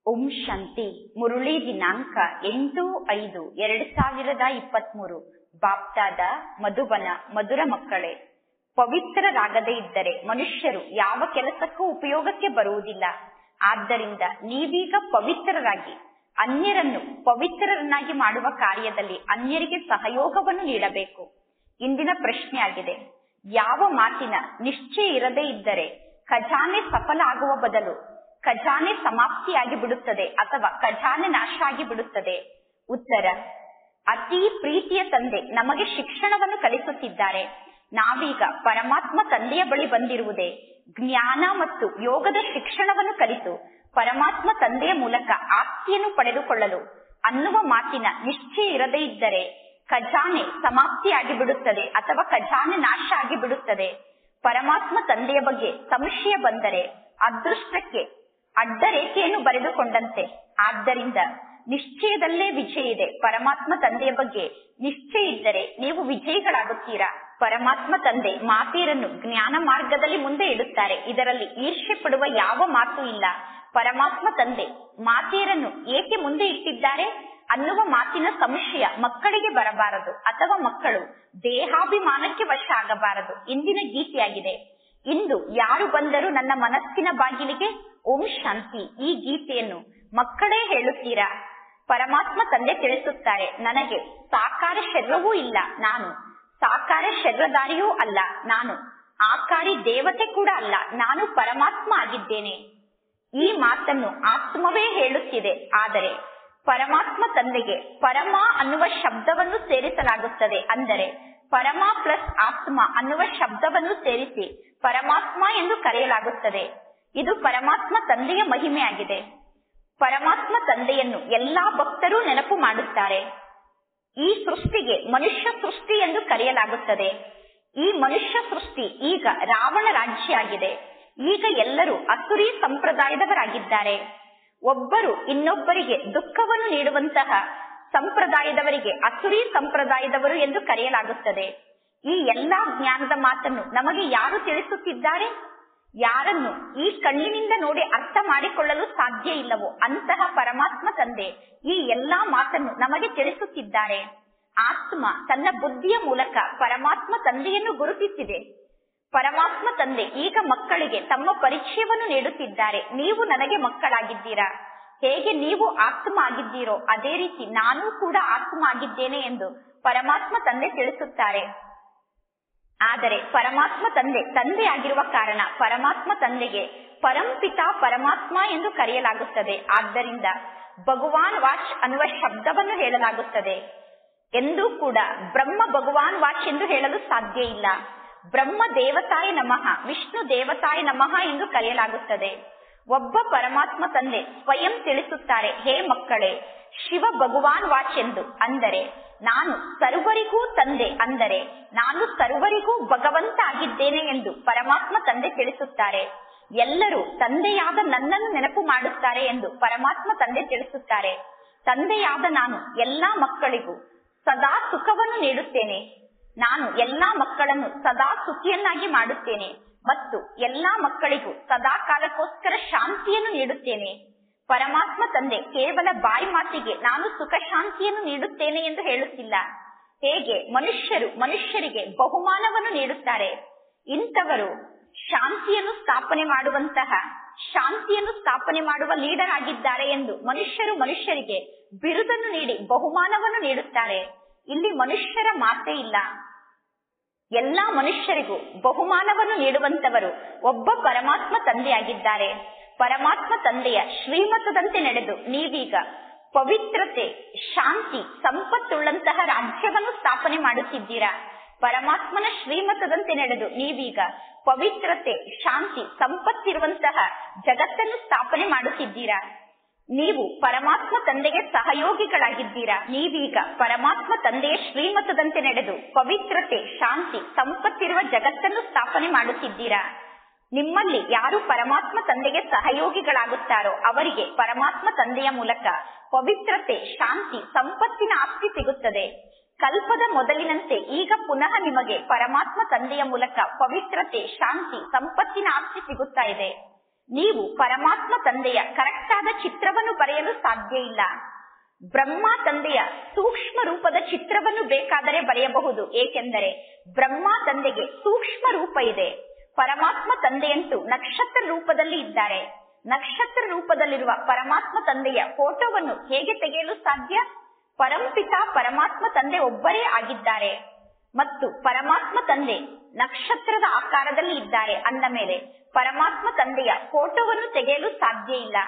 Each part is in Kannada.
ಓಂ ಶಾಂತಿ ಮುರುಳಿ ದಿನಾಂಕ ಎಂಟು ಐದು ಎರಡ್ ಸಾವಿರದ ಇಪ್ಪತ್ಮೂರು ಬಾಪ್ತಾದ ಮಧುಬನ ಮಧುರ ಮಕ್ಕಳೇ ಪವಿತ್ರರಾಗದೇ ಇದ್ದರೆ ಮನುಷ್ಯರು ಯಾವ ಕೆಲಸಕ್ಕೂ ಉಪಯೋಗಕ್ಕೆ ಬರುವುದಿಲ್ಲ ಆದ್ದರಿಂದ ನೀವೀಗ ಪವಿತ್ರರಾಗಿ ಅನ್ಯರನ್ನು ಪವಿತ್ರರನ್ನಾಗಿ ಮಾಡುವ ಕಾರ್ಯದಲ್ಲಿ ಅನ್ಯರಿಗೆ ಸಹಯೋಗವನ್ನು ನೀಡಬೇಕು ಇಂದಿನ ಪ್ರಶ್ನೆಯಾಗಿದೆ ಯಾವ ಮಾತಿನ ನಿಶ್ಚಯ ಇರದೇ ಇದ್ದರೆ ಖಜಾನೆ ಸಫಲ ಆಗುವ ಬದಲು ಖಜಾನೆ ಸಮಾಪ್ತಿಯಾಗಿ ಬಿಡುತ್ತದೆ ಅಥವಾ ಖಜಾನೆ ನಾಶ ಆಗಿ ಬಿಡುತ್ತದೆ ಉತ್ತರ ಅತಿ ಪ್ರೀತಿಯ ತಂದೆ ನಮಗೆ ಶಿಕ್ಷಣವನ್ನು ಕಲಿಸುತ್ತಿದ್ದಾರೆ ನಾವೀಗ ಪರಮಾತ್ಮ ತಂದೆಯ ಬಳಿ ಬಂದಿರುವುದೇ ಜ್ಞಾನ ಮತ್ತು ಯೋಗದ ಶಿಕ್ಷಣವನ್ನು ಕಲಿತು ಪರಮಾತ್ಮ ತಂದೆಯ ಮೂಲಕ ಆಸ್ತಿಯನ್ನು ಪಡೆದುಕೊಳ್ಳಲು ಅನ್ನುವ ಮಾತಿನ ನಿಶ್ಚಯ ಇರದೇ ಇದ್ದರೆ ಖಜಾನೆ ಸಮಾಪ್ತಿಯಾಗಿ ಬಿಡುತ್ತದೆ ಅಥವಾ ಖಜಾನೆ ನಾಶ ಆಗಿ ಬಿಡುತ್ತದೆ ಪರಮಾತ್ಮ ತಂದೆಯ ಬಗ್ಗೆ ಸಂಶಯ ಬಂದರೆ ಅದೃಷ್ಟಕ್ಕೆ ಅಡ್ಡರೇಖೆಯನ್ನು ಬರೆದುಕೊಂಡಂತೆ ಆದ್ದರಿಂದ ನಿಶ್ಚಯದಲ್ಲೇ ವಿಜಯ ಇದೆ ಪರಮಾತ್ಮ ತಂದೆಯ ಬಗ್ಗೆ ನಿಶ್ಚಯ ಇದ್ದರೆ ನೀವು ವಿಜಯಿಗಳಾಗುತ್ತೀರಾ ಪರಮಾತ್ಮ ತಂದೆ ಮಾತೆಯರನ್ನು ಜ್ಞಾನ ಮಾರ್ಗದಲ್ಲಿ ಮುಂದೆ ಇಡುತ್ತಾರೆ ಇದರಲ್ಲಿ ಈರ್ಷ್ಯೆ ಪಡುವ ಯಾವ ಮಾತು ಇಲ್ಲ ಪರಮಾತ್ಮ ತಂದೆ ಮಾತೆಯರನ್ನು ಏಕೆ ಮುಂದೆ ಇಟ್ಟಿದ್ದಾರೆ ಅನ್ನುವ ಮಾತಿನ ಸಂಶಯ ಮಕ್ಕಳಿಗೆ ಬರಬಾರದು ಅಥವಾ ಮಕ್ಕಳು ದೇಹಾಭಿಮಾನಕ್ಕೆ ವಶ ಆಗಬಾರದು ಇಂದಿನ ಗೀತೆಯಾಗಿದೆ ಇಂದು ಯಾರು ಬಂದರೂ ನನ್ನ ಮನಸ್ಸಿನ ಬಾಗಿಲಿಗೆ ಓಂ ಶಾಂತಿ ಈ ಗೀತೆಯನ್ನು ಮಕ್ಕಳೇ ಹೇಳುತ್ತೀರಾ ಪರಮಾತ್ಮ ತಂದೆ ತಿಳಿಸುತ್ತಾರೆ ನನಗೆ ಸಾಕಾರ ಶರೀರವೂ ಇಲ್ಲ ನಾನು ಸಾಕಾರ ಶರೀರಧಾರಿಯೂ ಅಲ್ಲ ನಾನು ಆಕಾರಿ ದೇವತೆ ಕೂಡ ಅಲ್ಲ ನಾನು ಪರಮಾತ್ಮ ಆಗಿದ್ದೇನೆ ಈ ಮಾತನ್ನು ಆತ್ಮವೇ ಹೇಳುತ್ತಿದೆ ಆದರೆ ಪರಮಾತ್ಮ ತಂದೆಗೆ ಪರಮ ಅನ್ನುವ ಶಬ್ದವನ್ನು ಸೇರಿಸಲಾಗುತ್ತದೆ ಅಂದರೆ ಪರಮ ಪ್ಲಸ್ ಆತ್ಮ ಅನ್ನುವ ಶಬ್ದವನ್ನು ಸೇರಿಸಿ ಪರಮಾತ್ಮ ಎಂದು ಕರೆಯಲಾಗುತ್ತದೆ ಇದು ಪರಮಾತ್ಮ ತಂದೆಯ ಮಹಿಮೆಯಾಗಿದೆ ಪರಮಾತ್ಮ ತಂದೆಯನ್ನು ಎಲ್ಲಾ ಭಕ್ತರು ನೆನಪು ಮಾಡುತ್ತಾರೆ ಈ ಸೃಷ್ಟಿಗೆ ಮನುಷ್ಯ ಸೃಷ್ಟಿ ಎಂದು ಕರೆಯಲಾಗುತ್ತದೆ ಈ ಮನುಷ್ಯ ಸೃಷ್ಟಿ ಈಗ ರಾವಣ ರಾಜ್ಯ ಆಗಿದೆ ಈಗ ಎಲ್ಲರೂ ಅಸುರಿ ಸಂಪ್ರದಾಯದವರಾಗಿದ್ದಾರೆ ಒಬ್ಬರು ಇನ್ನೊಬ್ಬರಿಗೆ ದುಃಖವನ್ನು ನೀಡುವಂತಹ ಸಂಪ್ರದಾಯದವರಿಗೆ ಅಸುರಿ ಸಂಪ್ರದಾಯದವರು ಎಂದು ಕರೆಯಲಾಗುತ್ತದೆ ಈ ಎಲ್ಲಾ ಜ್ಞಾನದ ಮಾತನ್ನು ನಮಗೆ ಯಾರು ತಿಳಿಸುತ್ತಿದ್ದಾರೆ ಯಾರನ್ನು ಈ ಕಣ್ಣಿನಿಂದ ನೋಡಿ ಅರ್ಥ ಮಾಡಿಕೊಳ್ಳಲು ಸಾಧ್ಯ ಇಲ್ಲವೋ ಅಂತಹ ಪರಮಾತ್ಮ ತಂದೆ ಈ ಎಲ್ಲಾ ಮಾತನ್ನು ನಮಗೆ ತಿಳಿಸುತ್ತಿದ್ದಾರೆ ಆತ್ಮ ತನ್ನ ಬುದ್ಧಿಯ ಮೂಲಕ ಪರಮಾತ್ಮ ತಂದೆಯನ್ನು ಗುರುತಿಸಿದೆ ಪರಮಾತ್ಮ ತಂದೆ ಈಗ ಮಕ್ಕಳಿಗೆ ತಮ್ಮ ಪರಿಚಯವನ್ನು ನೀಡುತ್ತಿದ್ದಾರೆ ನೀವು ನನಗೆ ಮಕ್ಕಳಾಗಿದ್ದೀರಾ ಹೇಗೆ ನೀವು ಆತ್ಮ ಆಗಿದ್ದೀರೋ ಅದೇ ರೀತಿ ನಾನು ಕೂಡ ಆತ್ಮ ಆಗಿದ್ದೇನೆ ಎಂದು ಪರಮಾತ್ಮ ತಂದೆ ತಿಳಿಸುತ್ತಾರೆ ಆದರೆ ಪರಮಾತ್ಮ ತಂದೆ ತಂದೆ ಆಗಿರುವ ಕಾರಣ ಪರಮಾತ್ಮ ತಂದೆಗೆ ಪರಂಪಿತ ಪರಮಾತ್ಮ ಎಂದು ಕರೆಯಲಾಗುತ್ತದೆ ಆದ್ದರಿಂದ ಭಗವಾನ್ ವಾಚ್ ಅನ್ನುವ ಶಬ್ದವನ್ನು ಹೇಳಲಾಗುತ್ತದೆ ಎಂದೂ ಕೂಡ ಬ್ರಹ್ಮ ಭಗವಾನ್ ವಾಚ್ ಎಂದು ಹೇಳಲು ಸಾಧ್ಯ ಇಲ್ಲ ಬ್ರಹ್ಮ ದೇವತಾಯ ನಮಃ ವಿಷ್ಣು ದೇವತಾಯ ನಮಃ ಎಂದು ಕರೆಯಲಾಗುತ್ತದೆ ಒಬ್ಬ ಪರಮಾತ್ಮ ತಂದೆ ಸ್ವಯಂ ತಿಳಿಸುತ್ತಾರೆ ಹೇ ಮಕ್ಕಳೇ ಶಿವ ಭಗವಾನ್ ವಾಚ್ ಎಂದು ಅಂದರೆ ನಾನು ಸರ್ವರಿಗೂ ತಂದೆ ಅಂದರೆ ನಾನು ಸರ್ವರಿಗೂ ಭಗವಂತ ಆಗಿದ್ದೇನೆ ಎಂದು ಪರಮಾತ್ಮ ತಂದೆ ತಿಳಿಸುತ್ತಾರೆ ಎಲ್ಲರೂ ತಂದೆಯಾದ ನನ್ನನ್ನು ನೆನಪು ಮಾಡುತ್ತಾರೆ ಎಂದು ಪರಮಾತ್ಮ ತಂದೆ ತಿಳಿಸುತ್ತಾರೆ ತಂದೆಯಾದ ನಾನು ಎಲ್ಲಾ ಮಕ್ಕಳಿಗೂ ಸದಾ ಸುಖವನ್ನು ನೀಡುತ್ತೇನೆ ನಾನು ಎಲ್ಲಾ ಮಕ್ಕಳನ್ನು ಸದಾ ಸುಖಿಯನ್ನಾಗಿ ಮಾಡುತ್ತೇನೆ ಮತ್ತು ಎಲ್ಲಾ ಮಕ್ಕಳಿಗೂ ಸದಾ ಕಾಲಕ್ಕೋಸ್ಕರ ಶಾಂತಿಯನ್ನು ನೀಡುತ್ತೇನೆ ಪರಮಾತ್ಮ ತಂದೆ ಕೇವಲ ಬಾಯಿ ಮಾತಿಗೆ ನಾನು ಸುಖ ಶಾಂತಿಯನ್ನು ನೀಡುತ್ತೇನೆ ಎಂದು ಹೇಳುತ್ತಿಲ್ಲ ಹೇಗೆ ಮನುಷ್ಯರು ಮನುಷ್ಯರಿಗೆ ಬಹುಮಾನವನ್ನು ನೀಡುತ್ತಾರೆ ಇಂಥವರು ಶಾಂತಿಯನ್ನು ಸ್ಥಾಪನೆ ಮಾಡುವಂತಹ ಶಾಂತಿಯನ್ನು ಸ್ಥಾಪನೆ ಮಾಡುವ ಲೀಡರ್ ಆಗಿದ್ದಾರೆ ಎಂದು ಮನುಷ್ಯರು ಮನುಷ್ಯರಿಗೆ ಬಿರುದನ್ನು ನೀಡಿ ಬಹುಮಾನವನ್ನು ನೀಡುತ್ತಾರೆ ಇಲ್ಲಿ ಮನುಷ್ಯರ ಮಾತೇ ಇಲ್ಲ ಎಲ್ಲಾ ಮನುಷ್ಯರಿಗೂ ಬಹುಮಾನವನ್ನು ನೀಡುವಂತವರು ಒಬ್ಬ ಪರಮಾತ್ಮ ತಂದೆಯಾಗಿದ್ದಾರೆ ಪರಮಾತ್ಮ ತಂದೆಯ ಶ್ರೀಮತದಂತೆ ನಡೆದು ನೀವೀಗ ಪವಿತ್ರತೆ ಶಾಂತಿ ಸಂಪತ್ತುಳ್ಳಂತಹ ರಾಜ್ಯವನ್ನು ಸ್ಥಾಪನೆ ಮಾಡುತ್ತಿದ್ದೀರಾ ಪರಮಾತ್ಮನ ಶ್ರೀಮತದಂತೆ ನಡೆದು ನೀವೀಗ ಪವಿತ್ರತೆ ಶಾಂತಿ ಸಂಪತ್ತಿರುವಂತಹ ಜಗತ್ತನ್ನು ಸ್ಥಾಪನೆ ಮಾಡುತ್ತಿದ್ದೀರಾ ನೀವು ಪರಮಾತ್ಮ ತಂದೆಗೆ ಸಹಯೋಗಿಗಳಾಗಿದ್ದೀರಾ ನೀವೀಗ ಪರಮಾತ್ಮ ತಂದೆಯ ಶ್ರೀಮತದಂತೆ ನಡೆದು ಪವಿತ್ರತೆ ಶಾಂತಿ ಸಂಪತ್ತಿರುವ ಜಗತ್ತನ್ನು ಸ್ಥಾಪನೆ ಮಾಡುತ್ತಿದ್ದೀರಾ ನಿಮ್ಮಲ್ಲಿ ಯಾರು ಪರಮಾತ್ಮ ತಂದೆಗೆ ಸಹಯೋಗಿಗಳಾಗುತ್ತಾರೋ ಅವರಿಗೆ ಪರಮಾತ್ಮ ತಂದೆಯ ಮೂಲಕ ಪವಿತ್ರತೆ ಶಾಂತಿ ಸಂಪತ್ತಿನ ಆಸ್ತಿ ಸಿಗುತ್ತದೆ ಕಲ್ಪದ ಮೊದಲಿನಂತೆ ಈಗ ಪುನಃ ನಿಮಗೆ ಪರಮಾತ್ಮ ತಂದೆಯ ಮೂಲಕ ಪವಿತ್ರತೆ ಶಾಂತಿ ಸಂಪತ್ತಿನ ಆಸ್ತಿ ಸಿಗುತ್ತಾ ಇದೆ ನೀವು ಪರಮಾತ್ಮ ತಂದೆಯ ಕರೆಕ್ಟ್ ಆದ ಚಿತ್ರವನ್ನು ಬರೆಯಲು ಸಾಧ್ಯ ಇಲ್ಲ ಬ್ರಹ್ಮ ತಂದೆಯ ಸೂಕ್ಷ್ಮ ರೂಪದ ಚಿತ್ರವನ್ನು ಬೇಕಾದರೆ ಬರೆಯಬಹುದು ಏಕೆಂದರೆ ಬ್ರಹ್ಮ ತಂದೆಗೆ ಸೂಕ್ಷ್ಮ ರೂಪ ಇದೆ ಪರಮಾತ್ಮ ತಂದೆಯಂತೂ ನಕ್ಷತ್ರ ರೂಪದಲ್ಲಿ ಇದ್ದಾರೆ ನಕ್ಷತ್ರ ರೂಪದಲ್ಲಿರುವ ಪರಮಾತ್ಮ ತಂದೆಯ ಫೋಟೋವನ್ನು ಹೇಗೆ ತೆಗೆಯಲು ಸಾಧ್ಯ ಪರಂಪಿತ ಪರಮಾತ್ಮ ತಂದೆ ಒಬ್ಬರೇ ಆಗಿದ್ದಾರೆ ಮತ್ತು ಪರಮಾತ್ಮ ತಂದೆ ನಕ್ಷತ್ರದ ಆಕಾರದಲ್ಲಿ ಇದ್ದಾರೆ ಅಂದ ಮೇಲೆ ಪರಮಾತ್ಮ ತಂದೆಯ ಫೋಟೋವನ್ನು ತೆಗೆಯಲು ಸಾಧ್ಯ ಇಲ್ಲ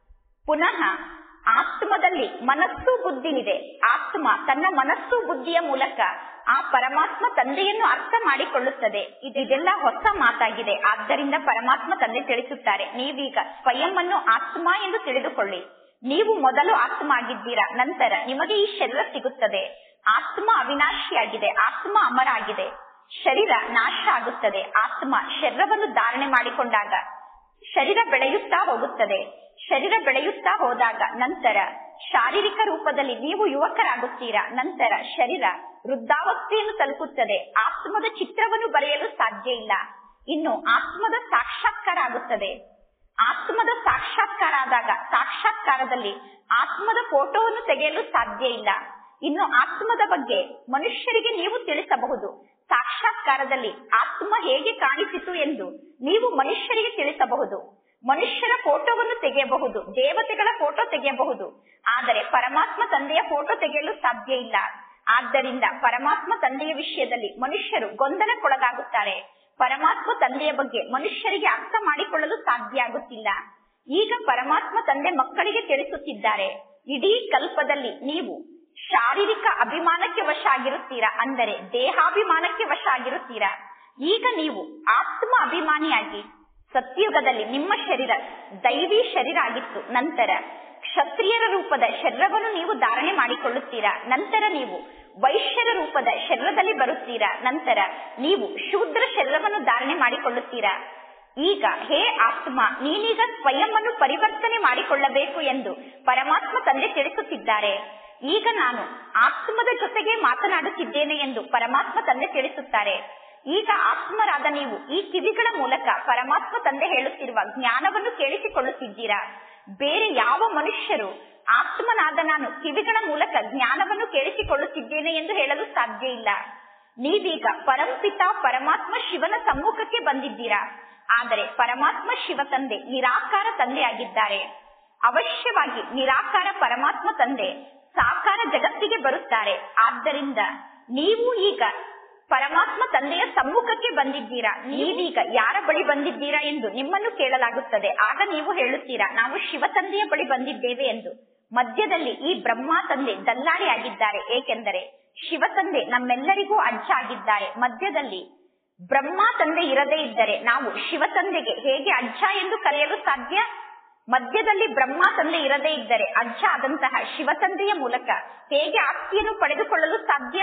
ಪುನಃ ಆತ್ಮದಲ್ಲಿ ಮನಸ್ಸು ಬುದ್ಧಿ ಇದೆ ಆತ್ಮ ತನ್ನ ಮನಸ್ಸು ಬುದ್ಧಿಯ ಮೂಲಕ ಆ ಪರಮಾತ್ಮ ತಂದೆಯನ್ನು ಅರ್ಥ ಮಾಡಿಕೊಳ್ಳುತ್ತದೆ ಇದೆಲ್ಲ ಹೊಸ ಮಾತಾಗಿದೆ ಆದ್ದರಿಂದ ಪರಮಾತ್ಮ ತಂದೆ ತಿಳಿಸುತ್ತಾರೆ ನೀವೀಗ ಸ್ವಯಂ ಅನ್ನು ಆತ್ಮ ಎಂದು ತಿಳಿದುಕೊಳ್ಳಿ ನೀವು ಮೊದಲು ಆತ್ಮ ಆಗಿದ್ದೀರಾ ನಂತರ ನಿಮಗೆ ಈ ಶರೀರ ಸಿಗುತ್ತದೆ ಆತ್ಮ ಅವಿನಾಶಿಯಾಗಿದೆ ಆತ್ಮ ಅಮರ ಆಗಿದೆ ಶರೀರ ನಾಶ ಆಗುತ್ತದೆ ಆತ್ಮ ಶರೀರವನ್ನು ಧಾರಣೆ ಮಾಡಿಕೊಂಡಾಗ ಶರೀರ ಬೆಳೆಯುತ್ತಾ ಹೋಗುತ್ತದೆ ಶರೀರ ಬೆಳೆಯುತ್ತಾ ಹೋದಾಗ ನಂತರ ಶಾರೀರಿಕ ರೂಪದಲ್ಲಿ ನೀವು ಯುವಕರಾಗುತ್ತೀರಾ ನಂತರ ಶರೀರ ವೃದ್ಧಾವಸ್ಥೆಯನ್ನು ತಲುಪುತ್ತದೆ ಆತ್ಮದ ಚಿತ್ರವನ್ನು ಬರೆಯಲು ಸಾಧ್ಯ ಇಲ್ಲ ಇನ್ನು ಆತ್ಮದ ಸಾಕ್ಷಾತ್ಕಾರ ಆಗುತ್ತದೆ ಆತ್ಮದ ಸಾಕ್ಷಾತ್ಕಾರ ಆದಾಗ ಸಾಕ್ಷಾತ್ಕಾರದಲ್ಲಿ ಆತ್ಮದ ಫೋಟೋವನ್ನು ತೆಗೆಯಲು ಸಾಧ್ಯ ಇಲ್ಲ ಇನ್ನು ಆತ್ಮದ ಬಗ್ಗೆ ಮನುಷ್ಯರಿಗೆ ನೀವು ತಿಳಿಸಬಹುದು ಸಾಕ್ಷಾತ್ಕಾರದಲ್ಲಿ ಆತ್ಮ ಹೇಗೆ ಕಾಣಿಸಿತು ಎಂದು ನೀವು ಮನುಷ್ಯರಿಗೆ ತಿಳಿಸಬಹುದು ಮನುಷ್ಯರ ಫೋಟೋವನ್ನು ತೆಗೆಯಬಹುದು ದೇವತೆಗಳ ಫೋಟೋ ತೆಗೆಯಬಹುದು ಆದರೆ ಪರಮಾತ್ಮ ತಂದೆಯ ಫೋಟೋ ತೆಗೆಯಲು ಸಾಧ್ಯ ಇಲ್ಲ ಆದ್ದರಿಂದ ಪರಮಾತ್ಮ ತಂದೆಯ ವಿಷಯದಲ್ಲಿ ಮನುಷ್ಯರು ಗೊಂದಲಕ್ಕೊಳಗಾಗುತ್ತಾರೆ ಪರಮಾತ್ಮ ತಂದೆಯ ಬಗ್ಗೆ ಮನುಷ್ಯರಿಗೆ ಅರ್ಥ ಮಾಡಿಕೊಳ್ಳಲು ಸಾಧ್ಯ ಆಗುತ್ತಿಲ್ಲ ಈಗ ಪರಮಾತ್ಮ ತಂದೆ ಮಕ್ಕಳಿಗೆ ತಿಳಿಸುತ್ತಿದ್ದಾರೆ ಇಡೀ ಕಲ್ಪದಲ್ಲಿ ನೀವು ಶಾರೀರಿಕ ಅಭಿಮಾನಕ್ಕೆ ವಶ ಆಗಿರುತ್ತೀರಾ ಅಂದರೆ ದೇಹಾಭಿಮಾನಕ್ಕೆ ವಶ ಆಗಿರುತ್ತೀರಾ ಈಗ ನೀವು ಆತ್ಮ ಅಭಿಮಾನಿಯಾಗಿ ಸತ್ಯುಗದಲ್ಲಿ ನಿಮ್ಮ ಶರೀರ ದೈವಿ ಶರೀರ ಆಗಿತ್ತು ನಂತರ ಕ್ಷತ್ರಿಯರ ರೂಪದ ಶರೀರವನ್ನು ನೀವು ಧಾರಣೆ ಮಾಡಿಕೊಳ್ಳುತ್ತೀರಾ ನಂತರ ನೀವು ವೈಶ್ಯರ ರೂಪದ ಶರೀರದಲ್ಲಿ ಬರುತ್ತೀರಾ ನಂತರ ನೀವು ಶೂದ್ರ ಶರೀರವನ್ನು ಧಾರಣೆ ಮಾಡಿಕೊಳ್ಳುತ್ತೀರಾ ಈಗ ಹೇ ಆತ್ಮ ನೀನೀಗ ಸ್ವಯಂ ಅನ್ನು ಪರಿವರ್ತನೆ ಮಾಡಿಕೊಳ್ಳಬೇಕು ಎಂದು ಪರಮಾತ್ಮ ತಂದೆ ತಿಳಿಸುತ್ತಿದ್ದಾರೆ ಈಗ ನಾನು ಆತ್ಮದ ಜೊತೆಗೆ ಮಾತನಾಡುತ್ತಿದ್ದೇನೆ ಎಂದು ಪರಮಾತ್ಮ ತಂದೆ ತಿಳಿಸುತ್ತಾರೆ ಈಗ ಆತ್ಮರಾದ ನೀವು ಈ ಕಿವಿಗಳ ಮೂಲಕ ಪರಮಾತ್ಮ ತಂದೆ ಹೇಳುತ್ತಿರುವ ಜ್ಞಾನವನ್ನು ಕೇಳಿಸಿಕೊಳ್ಳುತ್ತಿದ್ದೀರಾ ಬೇರೆ ಯಾವ ಮನುಷ್ಯರು ಆತ್ಮನಾದ ನಾನು ಕಿವಿಗಳ ಮೂಲಕ ಜ್ಞಾನವನ್ನು ಕೇಳಿಸಿಕೊಳ್ಳುತ್ತಿದ್ದೇನೆ ಎಂದು ಹೇಳಲು ಸಾಧ್ಯ ಇಲ್ಲ ನೀವೀಗ ಪರಂಪಿತ ಪರಮಾತ್ಮ ಶಿವನ ಸಮ್ಮುಖಕ್ಕೆ ಬಂದಿದ್ದೀರಾ ಆದರೆ ಪರಮಾತ್ಮ ಶಿವ ತಂದೆ ನಿರಾಕಾರ ತಂದೆ ಆಗಿದ್ದಾರೆ ಅವಶ್ಯವಾಗಿ ನಿರಾಕಾರ ಪರಮಾತ್ಮ ತಂದೆ ಸಾಕಾರ ಜಗತ್ತಿಗೆ ಬರುತ್ತಾರೆ ಆದ್ದರಿಂದ ನೀವು ಈಗ ಪರಮಾತ್ಮ ತಂದೆಯ ಸಮ್ಮುಖಕ್ಕೆ ಬಂದಿದ್ದೀರಾ ನೀವೀಗ ಯಾರ ಬಳಿ ಬಂದಿದ್ದೀರಾ ಎಂದು ನಿಮ್ಮನ್ನು ಕೇಳಲಾಗುತ್ತದೆ ಆಗ ನೀವು ಹೇಳುತ್ತೀರಾ ನಾವು ಶಿವ ತಂದೆಯ ಬಳಿ ಬಂದಿದ್ದೇವೆ ಎಂದು ಮಧ್ಯದಲ್ಲಿ ಈ ಬ್ರಹ್ಮ ತಂದೆ ದಲ್ಲಾಳಿ ಆಗಿದ್ದಾರೆ ಏಕೆಂದರೆ ಶಿವ ತಂದೆ ನಮ್ಮೆಲ್ಲರಿಗೂ ಅಜ್ಜ ಆಗಿದ್ದಾರೆ ಮಧ್ಯದಲ್ಲಿ ಬ್ರಹ್ಮ ತಂದೆ ಇರದೇ ಇದ್ದರೆ ನಾವು ಶಿವ ತಂದೆಗೆ ಹೇಗೆ ಅಜ್ಜ ಎಂದು ಕರೆಯಲು ಸಾಧ್ಯ ಮಧ್ಯದಲ್ಲಿ ಬ್ರಹ್ಮ ತಂದೆ ಇರದೇ ಇದ್ದರೆ ಅಜ್ಜ ಆದಂತಹ ಶಿವ ತಂದೆಯ ಮೂಲಕ ಹೇಗೆ ಆಸ್ತಿಯನ್ನು ಪಡೆದುಕೊಳ್ಳಲು ಸಾಧ್ಯ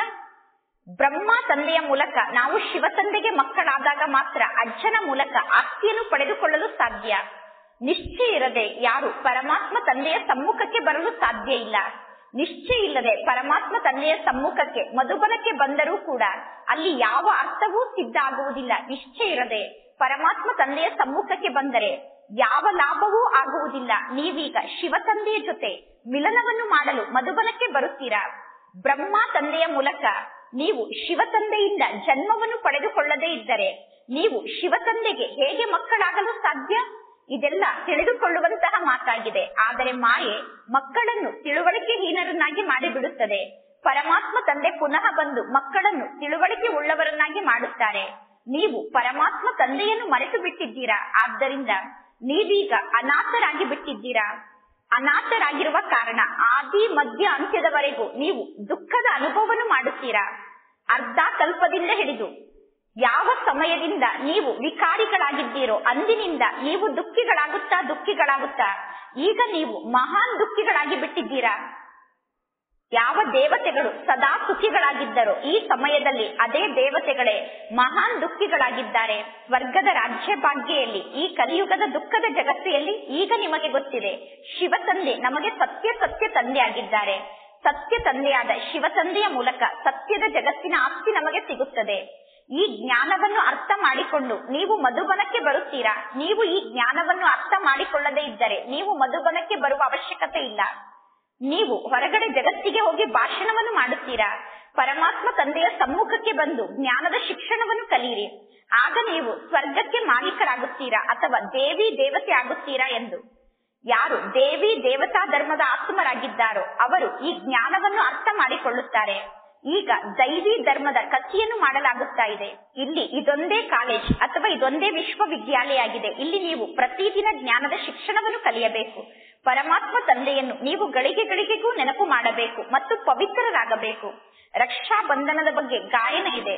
ಬ್ರಹ್ಮ ತಂದೆಯ ಮೂಲಕ ನಾವು ಶಿವ ತಂದೆಗೆ ಮಕ್ಕಳಾದಾಗ ಮಾತ್ರ ಅಜ್ಜನ ಮೂಲಕ ಆಸ್ತಿಯನ್ನು ಪಡೆದುಕೊಳ್ಳಲು ಸಾಧ್ಯ ನಿಶ್ಚಯ ಇರದೆ ಯಾರು ಪರಮಾತ್ಮ ತಂದೆಯ ಸಮ್ಮುಖಕ್ಕೆ ಬರಲು ಸಾಧ್ಯ ಇಲ್ಲ ನಿಶ್ಚಯ ಇಲ್ಲದೆ ಪರಮಾತ್ಮ ತಂದೆಯ ಸಮ್ಮುಖಕ್ಕೆ ಮಧುಬನಕ್ಕೆ ಬಂದರೂ ಕೂಡ ಅಲ್ಲಿ ಯಾವ ಅರ್ಥವೂ ಸಿದ್ಧ ಆಗುವುದಿಲ್ಲ ನಿಶ್ಚಯ ಇರದೆ ಪರಮಾತ್ಮ ತಂದೆಯ ಸಮ್ಮುಖಕ್ಕೆ ಬಂದರೆ ಯಾವ ಲಾಭವೂ ಆಗುವುದಿಲ್ಲ ನೀವೀಗ ಶಿವ ತಂದೆಯ ಜೊತೆ ಮಿಲನವನ್ನು ಮಾಡಲು ಮಧುಬನಕ್ಕೆ ಬರುತ್ತೀರಾ ಬ್ರಹ್ಮ ತಂದೆಯ ಮೂಲಕ ನೀವು ಶಿವ ತಂದೆಯಿಂದ ಜನ್ಮವನ್ನು ಪಡೆದುಕೊಳ್ಳದೇ ಇದ್ದರೆ ನೀವು ಶಿವ ತಂದೆಗೆ ಹೇಗೆ ಮಕ್ಕಳಾಗಲು ಸಾಧ್ಯ ಇದೆಲ್ಲ ತಿಳಿದುಕೊಳ್ಳುವಂತಹ ಮಾತಾಗಿದೆ ಆದರೆ ಮಾಯೆ ಮಕ್ಕಳನ್ನು ತಿಳುವಳಿಕೆ ಹೀನರನ್ನಾಗಿ ಮಾಡಿಬಿಡುತ್ತದೆ ಪರಮಾತ್ಮ ತಂದೆ ಪುನಃ ಬಂದು ಮಕ್ಕಳನ್ನು ತಿಳುವಳಿಕೆ ಉಳ್ಳವರನ್ನಾಗಿ ಮಾಡುತ್ತಾರೆ ನೀವು ಪರಮಾತ್ಮ ತಂದೆಯನ್ನು ಮರೆತು ಬಿಟ್ಟಿದ್ದೀರಾ ಆದ್ದರಿಂದ ನೀವೀಗ ಅನಾಥರಾಗಿ ಬಿಟ್ಟಿದ್ದೀರಾ ಅನಾಥರಾಗಿರುವ ಕಾರಣ ಆದಿ ಮಧ್ಯ ಅಂತ್ಯದವರೆಗೂ ನೀವು ದುಃಖದ ಅನುಭವವನ್ನು ಮಾಡುತ್ತೀರಾ ಅರ್ಧ ಕಲ್ಪದಿಂದ ಹಿಡಿದು ಯಾವ ಸಮಯದಿಂದ ನೀವು ವಿಕಾರಿಗಳಾಗಿದ್ದೀರೋ ಅಂದಿನಿಂದ ನೀವು ದುಃಖಿಗಳಾಗುತ್ತಾ ದುಃಖಿಗಳಾಗುತ್ತಾ ಈಗ ನೀವು ಮಹಾನ್ ದುಃಖಿಗಳಾಗಿ ಬಿಟ್ಟಿದ್ದೀರಾ ಯಾವ ದೇವತೆಗಳು ಸದಾ ಸುಖಿಗಳಾಗಿದ್ದರೋ ಈ ಸಮಯದಲ್ಲಿ ಅದೇ ದೇವತೆಗಳೇ ಮಹಾನ್ ದುಃಖಿಗಳಾಗಿದ್ದಾರೆ ಸ್ವರ್ಗದ ರಾಜ್ಯ ಭಾಗ್ಯೆಯಲ್ಲಿ ಈ ಕಲಿಯುಗದ ದುಃಖದ ಜಗತ್ತಿನಲ್ಲಿ ಈಗ ನಿಮಗೆ ಗೊತ್ತಿದೆ ಶಿವ ತಂದೆ ನಮಗೆ ಸತ್ಯ ಸತ್ಯ ತಂದೆ ಆಗಿದ್ದಾರೆ ಸತ್ಯ ತಂದೆಯಾದ ಶಿವ ತಂದೆಯ ಮೂಲಕ ಸತ್ಯದ ಜಗತ್ತಿನ ಆಸ್ತಿ ನಮಗೆ ಸಿಗುತ್ತದೆ ಈ ಜ್ಞಾನವನ್ನು ಅರ್ಥ ಮಾಡಿಕೊಂಡು ನೀವು ಮಧುಬನಕ್ಕೆ ಬರುತ್ತೀರಾ ನೀವು ಈ ಜ್ಞಾನವನ್ನು ಅರ್ಥ ಮಾಡಿಕೊಳ್ಳದೇ ಇದ್ದರೆ ನೀವು ಮಧುಬನಕ್ಕೆ ಬರುವ ಅವಶ್ಯಕತೆ ಇಲ್ಲ ನೀವು ಹೊರಗಡೆ ಜಗತ್ತಿಗೆ ಹೋಗಿ ಭಾಷಣವನ್ನು ಮಾಡುತ್ತೀರಾ ಪರಮಾತ್ಮ ತಂದೆಯ ಸಮ್ಮುಖಕ್ಕೆ ಬಂದು ಜ್ಞಾನದ ಶಿಕ್ಷಣವನ್ನು ಕಲಿಯಿರಿ ಆಗ ನೀವು ಸ್ವರ್ಗಕ್ಕೆ ಮಾಲೀಕರಾಗುತ್ತೀರಾ ಅಥವಾ ದೇವಿ ದೇವತೆ ಆಗುತ್ತೀರಾ ಎಂದು ಯಾರು ದೇವಿ ದೇವತಾ ಧರ್ಮದ ಆತ್ಮರಾಗಿದ್ದಾರೋ ಅವರು ಈ ಜ್ಞಾನವನ್ನು ಅರ್ಥ ಮಾಡಿಕೊಳ್ಳುತ್ತಾರೆ ಈಗ ದೈವಿ ಧರ್ಮದ ಕಥೆಯನ್ನು ಮಾಡಲಾಗುತ್ತಾ ಇದೆ ಇಲ್ಲಿ ಇದೊಂದೇ ಕಾಲೇಜ್ ಅಥವಾ ಇದೊಂದೇ ವಿಶ್ವವಿದ್ಯಾಲಯ ಆಗಿದೆ ಇಲ್ಲಿ ನೀವು ಪ್ರತಿದಿನ ಜ್ಞಾನದ ಶಿಕ್ಷಣವನ್ನು ಕಲಿಯಬೇಕು ಪರಮಾತ್ಮ ತಂದೆಯನ್ನು ನೀವು ಗಳಿಗೆ ಗಳಿಗೆಗೂ ನೆನಪು ಮಾಡಬೇಕು ಮತ್ತು ಪವಿತ್ರರಾಗಬೇಕು ರಕ್ಷಾ ಬಂಧನದ ಬಗ್ಗೆ ಗಾಯನ ಇದೆ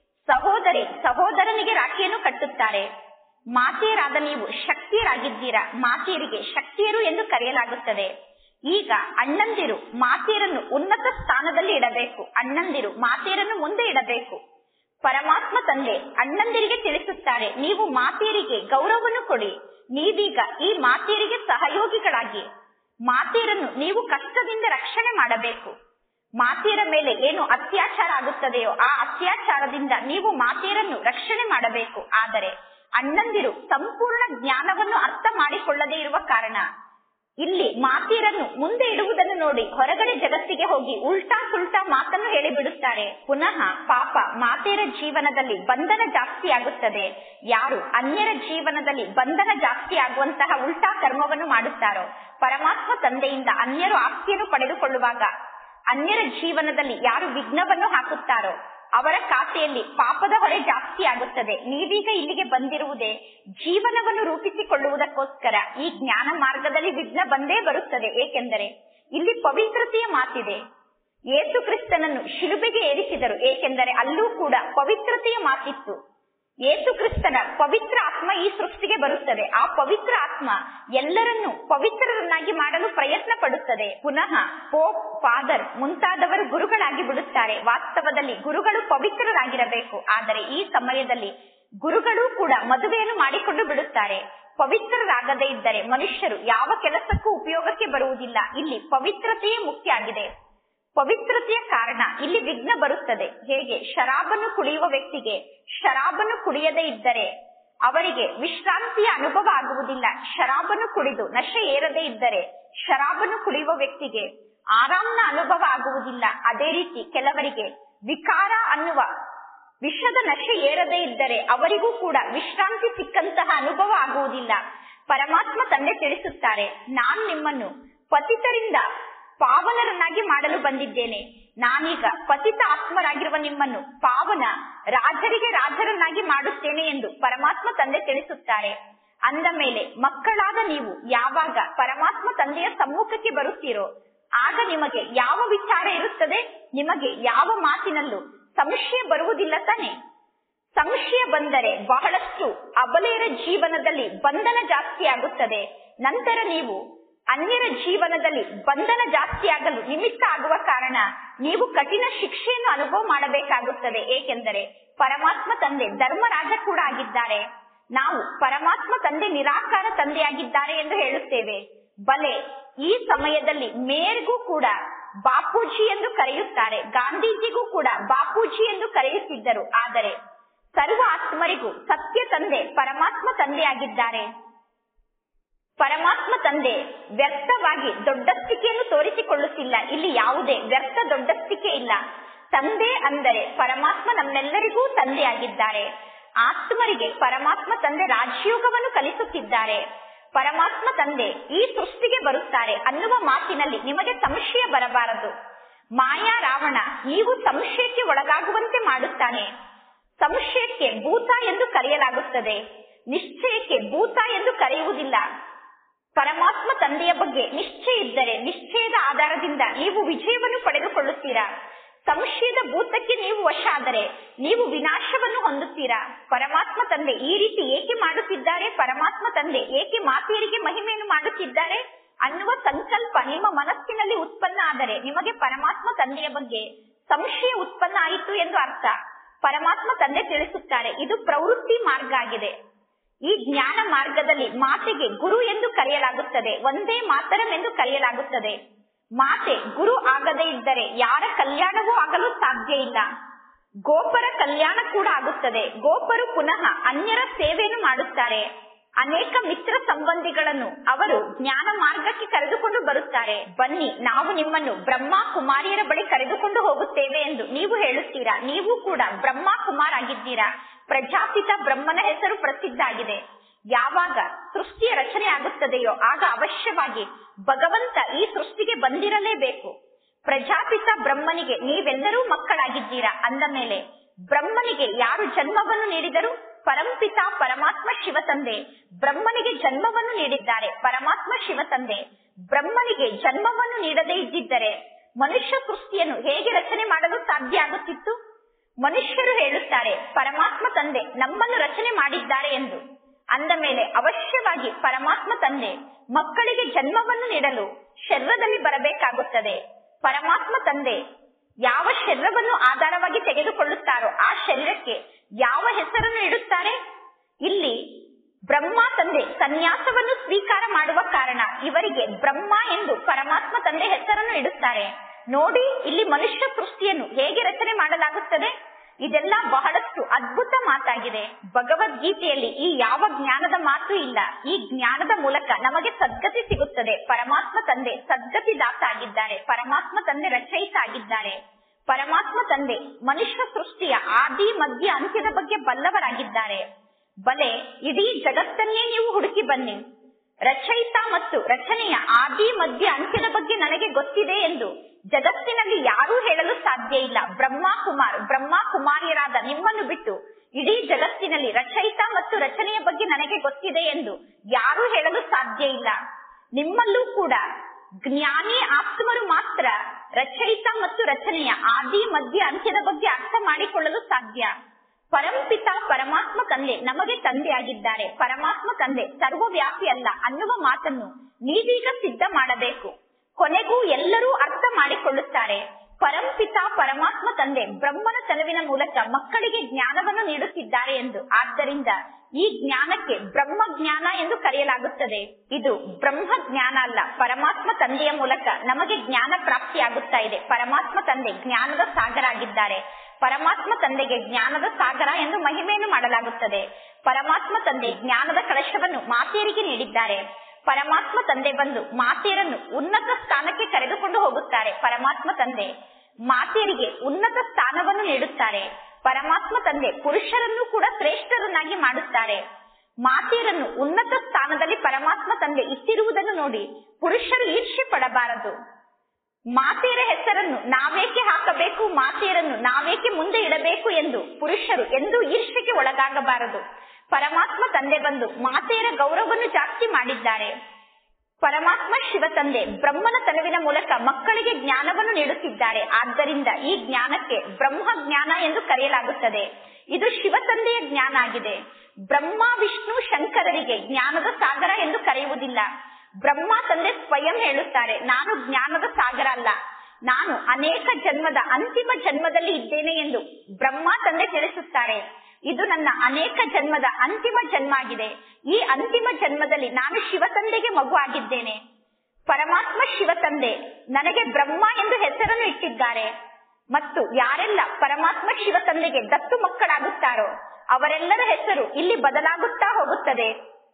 ಸಹೋದರಿ ಸಹೋದರನಿಗೆ ರಾಖಿಯನ್ನು ಕಟ್ಟುತ್ತಾರೆ ಮಾತೆಯರಾದ ನೀವು ಶಕ್ತಿಯರಾಗಿದ್ದೀರಾ ಮಾತೆಯರಿಗೆ ಶಕ್ತಿಯರು ಎಂದು ಕರೆಯಲಾಗುತ್ತದೆ ಈಗ ಅಣ್ಣಂದಿರು ಮಾತೆಯರನ್ನು ಉನ್ನತ ಸ್ಥಾನದಲ್ಲಿ ಇಡಬೇಕು ಅಣ್ಣಂದಿರು ಮಾತೆಯರನ್ನು ಮುಂದೆ ಇಡಬೇಕು ಪರಮಾತ್ಮ ತಂದೆ ಅಣ್ಣಂದಿರಿಗೆ ತಿಳಿಸುತ್ತಾರೆ ನೀವು ಮಾತೆಯರಿಗೆ ಗೌರವವನ್ನು ಕೊಡಿ ನೀವೀಗ ಈ ಮಾತೆಯರಿಗೆ ಸಹಯೋಗಿಗಳಾಗಿ ಮಾತೆಯರನ್ನು ನೀವು ಕಷ್ಟದಿಂದ ರಕ್ಷಣೆ ಮಾಡಬೇಕು ಮಾತೆಯರ ಮೇಲೆ ಏನು ಅತ್ಯಾಚಾರ ಆಗುತ್ತದೆಯೋ ಆ ಅತ್ಯಾಚಾರದಿಂದ ನೀವು ಮಾತೆಯರನ್ನು ರಕ್ಷಣೆ ಮಾಡಬೇಕು ಆದರೆ ಅಣ್ಣಂದಿರು ಸಂಪೂರ್ಣ ಜ್ಞಾನವನ್ನು ಅರ್ಥ ಮಾಡಿಕೊಳ್ಳದೇ ಇರುವ ಕಾರಣ ಇಲ್ಲಿ ಮಾತೆಯರನ್ನು ಮುಂದೆ ಇಡುವುದನ್ನು ನೋಡಿ ಹೊರಗಡೆ ಜಗತ್ತಿಗೆ ಹೋಗಿ ಉಲ್ಟಾ ಸುಲ್ಟಾ ಮಾತನ್ನು ಹೇಳಿಬಿಡುತ್ತಾರೆ ಪುನಃ ಪಾಪ ಮಾತೆಯರ ಜೀವನದಲ್ಲಿ ಬಂಧನ ಜಾಸ್ತಿ ಆಗುತ್ತದೆ ಯಾರು ಅನ್ಯರ ಜೀವನದಲ್ಲಿ ಬಂಧನ ಜಾಸ್ತಿ ಆಗುವಂತಹ ಉಲ್ಟಾ ಕರ್ಮವನ್ನು ಮಾಡುತ್ತಾರೋ ಪರಮಾತ್ಮ ತಂದೆಯಿಂದ ಅನ್ಯರು ಆಸ್ತಿಯನ್ನು ಪಡೆದುಕೊಳ್ಳುವಾಗ ಅನ್ಯರ ಜೀವನದಲ್ಲಿ ಯಾರು ವಿಘ್ನವನ್ನು ಹಾಕುತ್ತಾರೋ ಅವರ ಖಾತೆಯಲ್ಲಿ ಪಾಪದ ಹೊರೆ ಜಾಸ್ತಿ ಆಗುತ್ತದೆ ನೀವೀಗ ಇಲ್ಲಿಗೆ ಬಂದಿರುವುದೇ ಜೀವನವನ್ನು ರೂಪಿಸಿಕೊಳ್ಳುವುದಕ್ಕೋಸ್ಕರ ಈ ಜ್ಞಾನ ಮಾರ್ಗದಲ್ಲಿ ವಿಘ್ನ ಬಂದೇ ಬರುತ್ತದೆ ಏಕೆಂದರೆ ಇಲ್ಲಿ ಪವಿತ್ರತೆಯ ಮಾತಿದೆ ಯೇಸು ಕ್ರಿಸ್ತನನ್ನು ಶಿಲುಬೆಗೆ ಏರಿಸಿದರು ಏಕೆಂದರೆ ಅಲ್ಲೂ ಕೂಡ ಪವಿತ್ರತೆಯ ಮಾತಿತ್ತು ಯೇಸು ಕ್ರಿಸ್ತನ ಪವಿತ್ರ ಆತ್ಮ ಈ ಸೃಷ್ಟಿಗೆ ಬರುತ್ತದೆ ಆ ಪವಿತ್ರ ಆತ್ಮ ಎಲ್ಲರನ್ನೂ ಪವಿತ್ರರನ್ನಾಗಿ ಮಾಡಲು ಪ್ರಯತ್ನ ಪಡುತ್ತದೆ ಪುನಃ ಪೋಪ್ ಫಾದರ್ ಮುಂತಾದವರು ಗುರುಗಳಾಗಿ ಬಿಡುತ್ತಾರೆ ವಾಸ್ತವದಲ್ಲಿ ಗುರುಗಳು ಪವಿತ್ರರಾಗಿರಬೇಕು ಆದರೆ ಈ ಸಮಯದಲ್ಲಿ ಗುರುಗಳು ಕೂಡ ಮದುವೆಯನ್ನು ಮಾಡಿಕೊಂಡು ಬಿಡುತ್ತಾರೆ ಪವಿತ್ರರಾಗದೇ ಇದ್ದರೆ ಮನುಷ್ಯರು ಯಾವ ಕೆಲಸಕ್ಕೂ ಉಪಯೋಗಕ್ಕೆ ಬರುವುದಿಲ್ಲ ಇಲ್ಲಿ ಪವಿತ್ರತೆಯೇ ಮುಖ್ಯ ಆಗಿದೆ ಪವಿತ್ರತೆಯ ಕಾರಣ ಇಲ್ಲಿ ವಿಘ್ನ ಬರುತ್ತದೆ ಹೇಗೆ ಶರಾಬನ್ನು ಕುಡಿಯುವ ವ್ಯಕ್ತಿಗೆ ಶರಾಬನ್ನು ಕುಡಿಯದೇ ಇದ್ದರೆ ಅವರಿಗೆ ವಿಶ್ರಾಂತಿಯ ಅನುಭವ ಆಗುವುದಿಲ್ಲ ಶರಾಬನ್ನು ಕುಡಿದು ನಶೆ ಏರದೇ ಇದ್ದರೆ ಶರಾಬನ್ನು ಕುಡಿಯುವ ವ್ಯಕ್ತಿಗೆ ಆರಾಮ್ನ ಅನುಭವ ಆಗುವುದಿಲ್ಲ ಅದೇ ರೀತಿ ಕೆಲವರಿಗೆ ವಿಕಾರ ಅನ್ನುವ ವಿಷದ ನಶೆ ಏರದೇ ಇದ್ದರೆ ಅವರಿಗೂ ಕೂಡ ವಿಶ್ರಾಂತಿ ಸಿಕ್ಕಂತಹ ಅನುಭವ ಆಗುವುದಿಲ್ಲ ಪರಮಾತ್ಮ ತಂದೆ ತಿಳಿಸುತ್ತಾರೆ ನಾನು ನಿಮ್ಮನ್ನು ಪತಿತರಿಂದ ಪಾವನರನ್ನಾಗಿ ಮಾಡಲು ಬಂದಿದ್ದೇನೆ ನಾನೀಗ ಪತಿತ ಆತ್ಮರಾಗಿರುವ ನಿಮ್ಮನ್ನು ಪಾವನ ರಾಜರಿಗೆ ರಾಜರನ್ನಾಗಿ ಮಾಡುತ್ತೇನೆ ಎಂದು ಪರಮಾತ್ಮ ತಂದೆ ತಿಳಿಸುತ್ತಾರೆ ಅಂದ ಮೇಲೆ ಮಕ್ಕಳಾದ ನೀವು ಯಾವಾಗ ಪರಮಾತ್ಮ ತಂದೆಯ ಸಮ್ಮುಖಕ್ಕೆ ಬರುತ್ತೀರೋ ಆಗ ನಿಮಗೆ ಯಾವ ವಿಚಾರ ಇರುತ್ತದೆ ನಿಮಗೆ ಯಾವ ಮಾತಿನಲ್ಲೂ ಸಂಶಯ ಬರುವುದಿಲ್ಲ ತಾನೆ ಸಂಶಯ ಬಂದರೆ ಬಹಳಷ್ಟು ಅಬಲೆಯರ ಜೀವನದಲ್ಲಿ ಬಂಧನ ಜಾಸ್ತಿ ಆಗುತ್ತದೆ ನಂತರ ನೀವು ಅನ್ಯರ ಜೀವನದಲ್ಲಿ ಬಂಧನ ಜಾಸ್ತಿ ಆಗಲು ನಿಮಿತ್ತ ಆಗುವ ಕಾರಣ ನೀವು ಕಠಿಣ ಶಿಕ್ಷೆಯನ್ನು ಅನುಭವ ಮಾಡಬೇಕಾಗುತ್ತದೆ ಏಕೆಂದರೆ ಪರಮಾತ್ಮ ತಂದೆ ಧರ್ಮರಾಜ ಕೂಡ ಆಗಿದ್ದಾರೆ ನಾವು ಪರಮಾತ್ಮ ತಂದೆ ನಿರಾಕಾರ ತಂದೆಯಾಗಿದ್ದಾರೆ ಎಂದು ಹೇಳುತ್ತೇವೆ ಬಲೆ ಈ ಸಮಯದಲ್ಲಿ ಮೇರ್ಗೂ ಕೂಡ ಬಾಪೂಜಿ ಎಂದು ಕರೆಯುತ್ತಾರೆ ಗಾಂಧೀಜಿಗೂ ಕೂಡ ಬಾಪೂಜಿ ಎಂದು ಕರೆಯುತ್ತಿದ್ದರು ಆದರೆ ಸರ್ವ ಆತ್ಮರಿಗೂ ಸತ್ಯ ತಂದೆ ಪರಮಾತ್ಮ ತಂದೆಯಾಗಿದ್ದಾರೆ ಪರಮಾತ್ಮ ತಂದೆ ವ್ಯರ್ಥವಾಗಿ ದೊಡ್ಡಸ್ತಿಕೆಯನ್ನು ತೋರಿಸಿಕೊಳ್ಳುತ್ತಿಲ್ಲ ಇಲ್ಲಿ ಯಾವುದೇ ವ್ಯರ್ಥ ದೊಡ್ಡಸ್ತಿಕೆ ಇಲ್ಲ ತಂದೆ ಅಂದರೆ ಪರಮಾತ್ಮ ನಮ್ಮೆಲ್ಲರಿಗೂ ತಂದೆಯಾಗಿದ್ದಾರೆ ಆತ್ಮರಿಗೆ ಪರಮಾತ್ಮ ತಂದೆ ರಾಜಯೋಗವನ್ನು ಕಲಿಸುತ್ತಿದ್ದಾರೆ ಪರಮಾತ್ಮ ತಂದೆ ಈ ಸೃಷ್ಟಿಗೆ ಬರುತ್ತಾರೆ ಅನ್ನುವ ಮಾತಿನಲ್ಲಿ ನಿಮಗೆ ಸಂಶಯ ಬರಬಾರದು ಮಾಯಾ ರಾವಣ ನೀವು ಸಂಶಯಕ್ಕೆ ಒಳಗಾಗುವಂತೆ ಮಾಡುತ್ತಾನೆ ಸಂಶಯಕ್ಕೆ ಭೂತ ಎಂದು ಕರೆಯಲಾಗುತ್ತದೆ ನಿಶ್ಚಯಕ್ಕೆ ಭೂತ ಎಂದು ಕರೆಯುವುದಿಲ್ಲ ಪರಮಾತ್ಮ ತಂದೆಯ ಬಗ್ಗೆ ನಿಶ್ಚಯ ಇದ್ದರೆ ನಿಶ್ಚಯದ ಆಧಾರದಿಂದ ನೀವು ವಿಜಯವನ್ನು ಪಡೆದುಕೊಳ್ಳುತ್ತೀರಾ ಸಂಶಯದ ಭೂತಕ್ಕೆ ನೀವು ವಶ ಆದರೆ ನೀವು ವಿನಾಶವನ್ನು ಹೊಂದುತ್ತೀರಾ ಪರಮಾತ್ಮ ತಂದೆ ಈ ರೀತಿ ಏಕೆ ಮಾಡುತ್ತಿದ್ದಾರೆ ಪರಮಾತ್ಮ ತಂದೆ ಏಕೆ ಮಾತೆಯರಿಗೆ ಮಹಿಮೆಯನ್ನು ಮಾಡುತ್ತಿದ್ದಾರೆ ಅನ್ನುವ ಸಂಕಲ್ಪ ನಿಮ್ಮ ಮನಸ್ಸಿನಲ್ಲಿ ಉತ್ಪನ್ನ ಆದರೆ ನಿಮಗೆ ಪರಮಾತ್ಮ ತಂದೆಯ ಬಗ್ಗೆ ಸಂಶಯ ಉತ್ಪನ್ನ ಆಯಿತು ಎಂದು ಅರ್ಥ ಪರಮಾತ್ಮ ತಂದೆ ತಿಳಿಸುತ್ತಾರೆ ಇದು ಪ್ರವೃತ್ತಿ ಮಾರ್ಗ ಆಗಿದೆ ಈ ಜ್ಞಾನ ಮಾರ್ಗದಲ್ಲಿ ಮಾತೆಗೆ ಗುರು ಎಂದು ಕರೆಯಲಾಗುತ್ತದೆ ಒಂದೇ ಮಾತರಂ ಎಂದು ಕರೆಯಲಾಗುತ್ತದೆ ಮಾತೆ ಗುರು ಆಗದೇ ಇದ್ದರೆ ಯಾರ ಕಲ್ಯಾಣವೂ ಆಗಲು ಸಾಧ್ಯ ಇಲ್ಲ ಗೋಪರ ಕಲ್ಯಾಣ ಕೂಡ ಆಗುತ್ತದೆ ಗೋಪರು ಪುನಃ ಅನ್ಯರ ಸೇವೆಯನ್ನು ಮಾಡುತ್ತಾರೆ ಅನೇಕ ಮಿತ್ರ ಸಂಬಂಧಿಗಳನ್ನು ಅವರು ಜ್ಞಾನ ಮಾರ್ಗಕ್ಕೆ ಕರೆದುಕೊಂಡು ಬರುತ್ತಾರೆ ಬನ್ನಿ ನಾವು ನಿಮ್ಮನ್ನು ಬ್ರಹ್ಮ ಕುಮಾರಿಯರ ಬಳಿ ಕರೆದುಕೊಂಡು ಹೋಗುತ್ತೇವೆ ಎಂದು ನೀವು ಹೇಳುತ್ತೀರಾ ನೀವು ಕೂಡ ಬ್ರಹ್ಮ ಕುಮಾರ್ ಆಗಿದ್ದೀರಾ ಪ್ರಜಾಪಿತ ಬ್ರಹ್ಮನ ಹೆಸರು ಪ್ರಸಿದ್ಧ ಆಗಿದೆ ಯಾವಾಗ ಸೃಷ್ಟಿಯ ರಚನೆ ಆಗುತ್ತದೆಯೋ ಆಗ ಅವಶ್ಯವಾಗಿ ಭಗವಂತ ಈ ಸೃಷ್ಟಿಗೆ ಬಂದಿರಲೇಬೇಕು ಪ್ರಜಾಪಿತ ಬ್ರಹ್ಮನಿಗೆ ನೀವೆಲ್ಲರೂ ಮಕ್ಕಳಾಗಿದ್ದೀರಾ ಅಂದ ಮೇಲೆ ಬ್ರಹ್ಮನಿಗೆ ಯಾರು ಜನ್ಮವನ್ನು ನೀಡಿದರು ಪರಂಪಿತ ಪರಮಾತ್ಮ ಶಿವ ತಂದೆ ಬ್ರಹ್ಮನಿಗೆ ಜನ್ಮವನ್ನು ನೀಡಿದ್ದಾರೆ ಪರಮಾತ್ಮ ಶಿವ ತಂದೆ ಬ್ರಹ್ಮನಿಗೆ ಜನ್ಮವನ್ನು ನೀಡದೇ ಇದ್ದಿದ್ದರೆ ಮನುಷ್ಯ ಸೃಷ್ಟಿಯನ್ನು ಹೇಗೆ ರಚನೆ ಮಾಡಲು ಸಾಧ್ಯ ಆಗುತ್ತಿತ್ತು ಮನುಷ್ಯರು ಹೇಳುತ್ತಾರೆ ಪರಮಾತ್ಮ ತಂದೆ ನಮ್ಮನ್ನು ರಚನೆ ಮಾಡಿದ್ದಾರೆ ಎಂದು ಅಂದ ಮೇಲೆ ಅವಶ್ಯವಾಗಿ ಪರಮಾತ್ಮ ತಂದೆ ಮಕ್ಕಳಿಗೆ ಜನ್ಮವನ್ನು ನೀಡಲು ಶರೀರದಲ್ಲಿ ಬರಬೇಕಾಗುತ್ತದೆ ಪರಮಾತ್ಮ ತಂದೆ ಯಾವ ಶರೀರವನ್ನು ಆಧಾರವಾಗಿ ತೆಗೆದುಕೊಳ್ಳುತ್ತಾರೋ ಆ ಶರೀರಕ್ಕೆ ಯಾವ ಹೆಸರನ್ನು ಇಡುತ್ತಾರೆ ಇಲ್ಲಿ ಬ್ರಹ್ಮ ತಂದೆ ಸನ್ಯಾಸವನ್ನು ಸ್ವೀಕಾರ ಮಾಡುವ ಕಾರಣ ಇವರಿಗೆ ಬ್ರಹ್ಮ ಎಂದು ಪರಮಾತ್ಮ ತಂದೆ ಹೆಸರನ್ನು ಇಡುತ್ತಾರೆ ನೋಡಿ ಇಲ್ಲಿ ಮನುಷ್ಯ ಸೃಷ್ಟಿಯನ್ನು ಹೇಗೆ ರಚನೆ ಮಾಡಲಾಗುತ್ತದೆ ಇದೆಲ್ಲ ಬಹಳಷ್ಟು ಅದ್ಭುತ ಮಾತಾಗಿದೆ ಭಗವದ್ಗೀತೆಯಲ್ಲಿ ಈ ಯಾವ ಜ್ಞಾನದ ಮಾತು ಇಲ್ಲ ಈ ಜ್ಞಾನದ ಮೂಲಕ ನಮಗೆ ಸದ್ಗತಿ ಸಿಗುತ್ತದೆ ಪರಮಾತ್ಮ ತಂದೆ ಸದ್ಗತಿ ದಾತ ಆಗಿದ್ದಾರೆ ಪರಮಾತ್ಮ ತಂದೆ ರಚಯಿತ ಆಗಿದ್ದಾರೆ ಪರಮಾತ್ಮ ತಂದೆ ಮನುಷ್ಯ ಸೃಷ್ಟಿಯ ಆದಿ ಮಧ್ಯ ಅಂತ್ಯದ ಬಗ್ಗೆ ಬಲ್ಲವರಾಗಿದ್ದಾರೆ ಬಲೆ ಇಡೀ ಜಗತ್ತನ್ನೇ ನೀವು ಹುಡುಕಿ ಬನ್ನಿ ರಚಯಿತ ಮತ್ತು ರಚನೆಯ ಆದಿ ಮಧ್ಯ ಅಂತ್ಯದ ಬಗ್ಗೆ ನನಗೆ ಗೊತ್ತಿದೆ ಎಂದು ಜಗತ್ತಿನಲ್ಲಿ ಯಾರೂ ಹೇಳಲು ಸಾಧ್ಯ ಇಲ್ಲ ಬ್ರಹ್ಮ ಕುಮಾರ್ ಬ್ರಹ್ಮ ಕುಮಾರಿಯರಾದ ನಿಮ್ಮನ್ನು ಬಿಟ್ಟು ಇಡೀ ಜಗತ್ತಿನಲ್ಲಿ ರಚಯಿತ ಮತ್ತು ರಚನೆಯ ಬಗ್ಗೆ ನನಗೆ ಗೊತ್ತಿದೆ ಎಂದು ಯಾರೂ ಹೇಳಲು ಸಾಧ್ಯ ಇಲ್ಲ ನಿಮ್ಮಲ್ಲೂ ಕೂಡ ಜ್ಞಾನಿ ಆತ್ಮರು ಮಾತ್ರ ರಚಯಿತ ಮತ್ತು ರಚನೆಯ ಆದಿ ಮಧ್ಯ ಅಂತ್ಯದ ಬಗ್ಗೆ ಅರ್ಥ ಮಾಡಿಕೊಳ್ಳಲು ಸಾಧ್ಯ ಪರಂಪಿತ ಪರಮಾತ್ಮ ತಂದೆ ನಮಗೆ ತಂದೆಯಾಗಿದ್ದಾರೆ ಪರಮಾತ್ಮ ತಂದೆ ಸರ್ವವ್ಯಾಪಿ ಅಲ್ಲ ಅನ್ನುವ ಮಾತನ್ನು ನೀವೀಗ ಸಿದ್ಧ ಮಾಡಬೇಕು ಕೊನೆಗೂ ಎಲ್ಲರೂ ಅರ್ಥ ಮಾಡಿಕೊಳ್ಳುತ್ತಾರೆ ಪರಂಪಿತ ಪರಮಾತ್ಮ ತಂದೆ ಬ್ರಹ್ಮನ ತನವಿನ ಮೂಲಕ ಮಕ್ಕಳಿಗೆ ಜ್ಞಾನವನ್ನು ನೀಡುತ್ತಿದ್ದಾರೆ ಎಂದು ಆದ್ದರಿಂದ ಈ ಜ್ಞಾನಕ್ಕೆ ಬ್ರಹ್ಮ ಜ್ಞಾನ ಎಂದು ಕರೆಯಲಾಗುತ್ತದೆ ಇದು ಬ್ರಹ್ಮ ಜ್ಞಾನ ಅಲ್ಲ ಪರಮಾತ್ಮ ತಂದೆಯ ಮೂಲಕ ನಮಗೆ ಜ್ಞಾನ ಪ್ರಾಪ್ತಿಯಾಗುತ್ತಾ ಇದೆ ಪರಮಾತ್ಮ ತಂದೆ ಜ್ಞಾನದ ಸಾಗರ ಆಗಿದ್ದಾರೆ ಪರಮಾತ್ಮ ತಂದೆಗೆ ಜ್ಞಾನದ ಸಾಗರ ಎಂದು ಮಹಿಮೆಯನ್ನು ಮಾಡಲಾಗುತ್ತದೆ ಪರಮಾತ್ಮ ತಂದೆ ಜ್ಞಾನದ ಕಳಶವನ್ನು ಮಾತೆಯರಿಗೆ ನೀಡಿದ್ದಾರೆ ಪರಮಾತ್ಮ ತಂದೆ ಬಂದು ಮಾತೆಯರನ್ನು ಉನ್ನತ ಸ್ಥಾನಕ್ಕೆ ಕರೆದುಕೊಂಡು ಹೋಗುತ್ತಾರೆ ಪರಮಾತ್ಮ ತಂದೆ ಮಾತೆಯರಿಗೆ ಉನ್ನತ ಸ್ಥಾನವನ್ನು ನೀಡುತ್ತಾರೆ ಪರಮಾತ್ಮ ತಂದೆ ಪುರುಷರನ್ನು ಕೂಡ ಶ್ರೇಷ್ಠರನ್ನಾಗಿ ಮಾಡುತ್ತಾರೆ ಮಾತೆಯರನ್ನು ಉನ್ನತ ಸ್ಥಾನದಲ್ಲಿ ಪರಮಾತ್ಮ ತಂದೆ ಇಟ್ಟಿರುವುದನ್ನು ನೋಡಿ ಪುರುಷರು ಈರ್ಷ್ಯೆ ಪಡಬಾರದು ಮಾತೆಯರ ಹೆಸರನ್ನು ನಾವೇಕೆ ಹಾಕಬೇಕು ಮಾತೆಯರನ್ನು ನಾವೇಕೆ ಮುಂದೆ ಇಡಬೇಕು ಎಂದು ಪುರುಷರು ಎಂದೂ ಈರ್ಷ್ಯೆಗೆ ಒಳಗಾಗಬಾರದು ಪರಮಾತ್ಮ ತಂದೆ ಬಂದು ಮಾತೆಯರ ಗೌರವವನ್ನು ಜಾಸ್ತಿ ಮಾಡಿದ್ದಾರೆ ಪರಮಾತ್ಮ ಶಿವ ತಂದೆ ಬ್ರಹ್ಮನ ತನವಿನ ಮೂಲಕ ಮಕ್ಕಳಿಗೆ ಜ್ಞಾನವನ್ನು ನೀಡುತ್ತಿದ್ದಾರೆ ಆದ್ದರಿಂದ ಈ ಜ್ಞಾನಕ್ಕೆ ಬ್ರಹ್ಮ ಜ್ಞಾನ ಎಂದು ಕರೆಯಲಾಗುತ್ತದೆ ಇದು ಶಿವ ತಂದೆಯ ಜ್ಞಾನ ಆಗಿದೆ ಬ್ರಹ್ಮ ವಿಷ್ಣು ಶಂಕರರಿಗೆ ಜ್ಞಾನದ ಸಾಗರ ಎಂದು ಕರೆಯುವುದಿಲ್ಲ ಬ್ರಹ್ಮ ತಂದೆ ಸ್ವಯಂ ಹೇಳುತ್ತಾರೆ ನಾನು ಜ್ಞಾನದ ಸಾಗರ ಅಲ್ಲ ನಾನು ಅನೇಕ ಜನ್ಮದ ಅಂತಿಮ ಜನ್ಮದಲ್ಲಿ ಇದ್ದೇನೆ ಎಂದು ಬ್ರಹ್ಮ ತಂದೆ ತಿಳಿಸುತ್ತಾರೆ ಇದು ನನ್ನ ಅನೇಕ ಜನ್ಮದ ಅಂತಿಮ ಜನ್ಮ ಆಗಿದೆ ಈ ಅಂತಿಮ ಜನ್ಮದಲ್ಲಿ ನಾನು ಶಿವ ತಂದೆಗೆ ಮಗು ಆಗಿದ್ದೇನೆ ಪರಮಾತ್ಮ ಶಿವ ತಂದೆ ನನಗೆ ಬ್ರಹ್ಮ ಎಂದು ಹೆಸರನ್ನು ಇಟ್ಟಿದ್ದಾರೆ ಮತ್ತು ಯಾರೆಲ್ಲ ಪರಮಾತ್ಮ ಶಿವ ತಂದೆಗೆ ದತ್ತು ಮಕ್ಕಳಾಗುತ್ತಾರೋ ಅವರೆಲ್ಲರ ಹೆಸರು ಇಲ್ಲಿ ಬದಲಾಗುತ್ತಾ ಹೋಗುತ್ತದೆ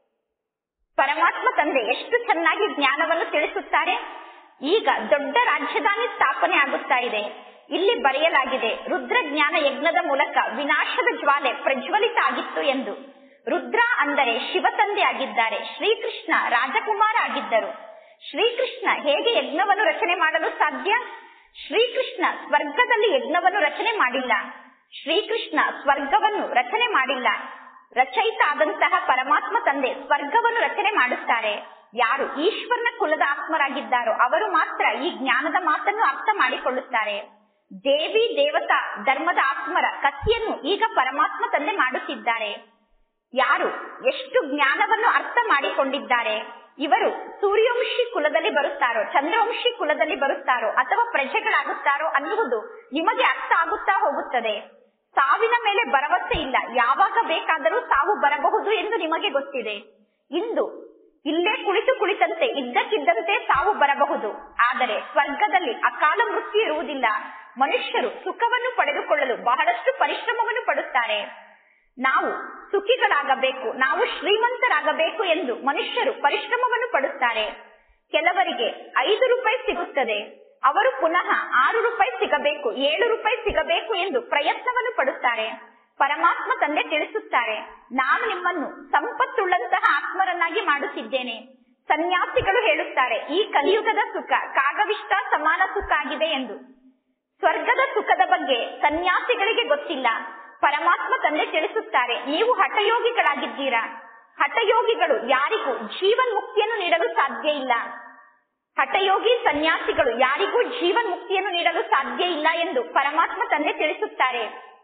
ಪರಮಾತ್ಮ ತಂದೆ ಎಷ್ಟು ಚೆನ್ನಾಗಿ ಜ್ಞಾನವನ್ನು ತಿಳಿಸುತ್ತಾರೆ ಈಗ ದೊಡ್ಡ ರಾಜಧಾನಿ ಸ್ಥಾಪನೆ ಆಗುತ್ತಾ ಇದೆ ಇಲ್ಲಿ ಬರೆಯಲಾಗಿದೆ ರುದ್ರ ಜ್ಞಾನ ಯಜ್ಞದ ಮೂಲಕ ವಿನಾಶದ ಜ್ವಾಲೆ ಪ್ರಜ್ವಲಿತ ಆಗಿತ್ತು ಎಂದು ರುದ್ರ ಅಂದರೆ ಶಿವ ತಂದೆ ಆಗಿದ್ದಾರೆ ಶ್ರೀಕೃಷ್ಣ ರಾಜಕುಮಾರ ಆಗಿದ್ದರು ಶ್ರೀಕೃಷ್ಣ ಹೇಗೆ ಯಜ್ಞವನ್ನು ರಚನೆ ಮಾಡಲು ಸಾಧ್ಯ ಶ್ರೀಕೃಷ್ಣ ಸ್ವರ್ಗದಲ್ಲಿ ಯಜ್ಞವನ್ನು ರಚನೆ ಮಾಡಿಲ್ಲ ಶ್ರೀಕೃಷ್ಣ ಸ್ವರ್ಗವನ್ನು ರಚನೆ ಮಾಡಿಲ್ಲ ರಚಯಿತ ಆದಂತಹ ಪರಮಾತ್ಮ ತಂದೆ ಸ್ವರ್ಗವನ್ನು ರಚನೆ ಮಾಡುತ್ತಾರೆ ಯಾರು ಈಶ್ವರನ ಕುಲದ ಆತ್ಮರಾಗಿದ್ದಾರೋ ಅವರು ಮಾತ್ರ ಈ ಜ್ಞಾನದ ಮಾತನ್ನು ಅರ್ಥ ಮಾಡಿಕೊಳ್ಳುತ್ತಾರೆ ದೇವಿ ದೇವತಾ ಧರ್ಮದ ಆತ್ಮರ ಕಥೆಯನ್ನು ಈಗ ಪರಮಾತ್ಮ ತಂದೆ ಮಾಡುತ್ತಿದ್ದಾರೆ ಯಾರು ಎಷ್ಟು ಜ್ಞಾನವನ್ನು ಅರ್ಥ ಮಾಡಿಕೊಂಡಿದ್ದಾರೆ ಇವರು ಸೂರ್ಯವಂಶಿ ಕುಲದಲ್ಲಿ ಬರುತ್ತಾರೋ ಚಂದ್ರವಂಶಿ ಕುಲದಲ್ಲಿ ಬರುತ್ತಾರೋ ಅಥವಾ ಪ್ರಜೆಗಳಾಗುತ್ತಾರೋ ಅನ್ನುವುದು ನಿಮಗೆ ಅರ್ಥ ಆಗುತ್ತಾ ಹೋಗುತ್ತದೆ ಸಾವಿನ ಮೇಲೆ ಭರವಸೆ ಇಲ್ಲ ಯಾವಾಗ ಬೇಕಾದರೂ ಸಾವು ಬರಬಹುದು ಎಂದು ನಿಮಗೆ ಗೊತ್ತಿದೆ ಇಂದು ಇಲ್ಲೇ ಕುಳಿತು ಕುಳಿತಂತೆ ಇದ್ದಕ್ಕಿದ್ದಂತೆ ಸಾವು ಬರಬಹುದು ಆದರೆ ಸ್ವರ್ಗದಲ್ಲಿ ಅಕಾಲ ಮೃತ್ಯು ಇರುವುದಿಲ್ಲ ಮನುಷ್ಯರು ಸುಖವನ್ನು ಪಡೆದುಕೊಳ್ಳಲು ಬಹಳಷ್ಟು ಪರಿಶ್ರಮವನ್ನು ಪಡುತ್ತಾರೆ ನಾವು ಸುಖಿಗಳಾಗಬೇಕು ನಾವು ಶ್ರೀಮಂತರಾಗಬೇಕು ಎಂದು ಮನುಷ್ಯರು ಪರಿಶ್ರಮವನ್ನು ಪಡುತ್ತಾರೆ ಕೆಲವರಿಗೆ ಐದು ರೂಪಾಯಿ ಸಿಗುತ್ತದೆ ಅವರು ಪುನಃ ಆರು ರೂಪಾಯಿ ಸಿಗಬೇಕು ಏಳು ರೂಪಾಯಿ ಸಿಗಬೇಕು ಎಂದು ಪ್ರಯತ್ನವನ್ನು ಪಡುತ್ತಾರೆ ಪರಮಾತ್ಮ ತಂದೆ ತಿಳಿಸುತ್ತಾರೆ ನಾನು ನಿಮ್ಮನ್ನು ಸಂಪತ್ತುಳ್ಳಂತಹ ಆತ್ಮರನ್ನಾಗಿ ಮಾಡುತ್ತಿದ್ದೇನೆ ಸನ್ಯಾಸಿಗಳು ಹೇಳುತ್ತಾರೆ ಈ ಕಲಿಯುಗದ ಸುಖ ಕಾಗವಿಷ್ಟ ಸಮಾನ ಸುಖ ಆಗಿದೆ ಎಂದು ಸ್ವರ್ಗದ ಸುಖದ ಬಗ್ಗೆ ಸನ್ಯಾಸಿಗಳಿಗೆ ಗೊತ್ತಿಲ್ಲ ಪರಮಾತ್ಮ ತಂದೆ ತಿಳಿಸುತ್ತಾರೆ ನೀವು ಹಠಯೋಗಿಗಳಾಗಿದ್ದೀರಾ ಹಠಯೋಗಿಗಳು ಯಾರಿಗೂ ಜೀವನ್ ಮುಕ್ತಿಯನ್ನು ನೀಡಲು ಸಾಧ್ಯ ಇಲ್ಲ ಹಠಯೋಗಿ ಸನ್ಯಾಸಿಗಳು ಯಾರಿಗೂ ಜೀವನ್ ಮುಕ್ತಿಯನ್ನು ನೀಡಲು ಸಾಧ್ಯ ಇಲ್ಲ ಎಂದು ಪರಮಾತ್ಮ ತಂದೆ ತಿಳಿಸುತ್ತಾರೆ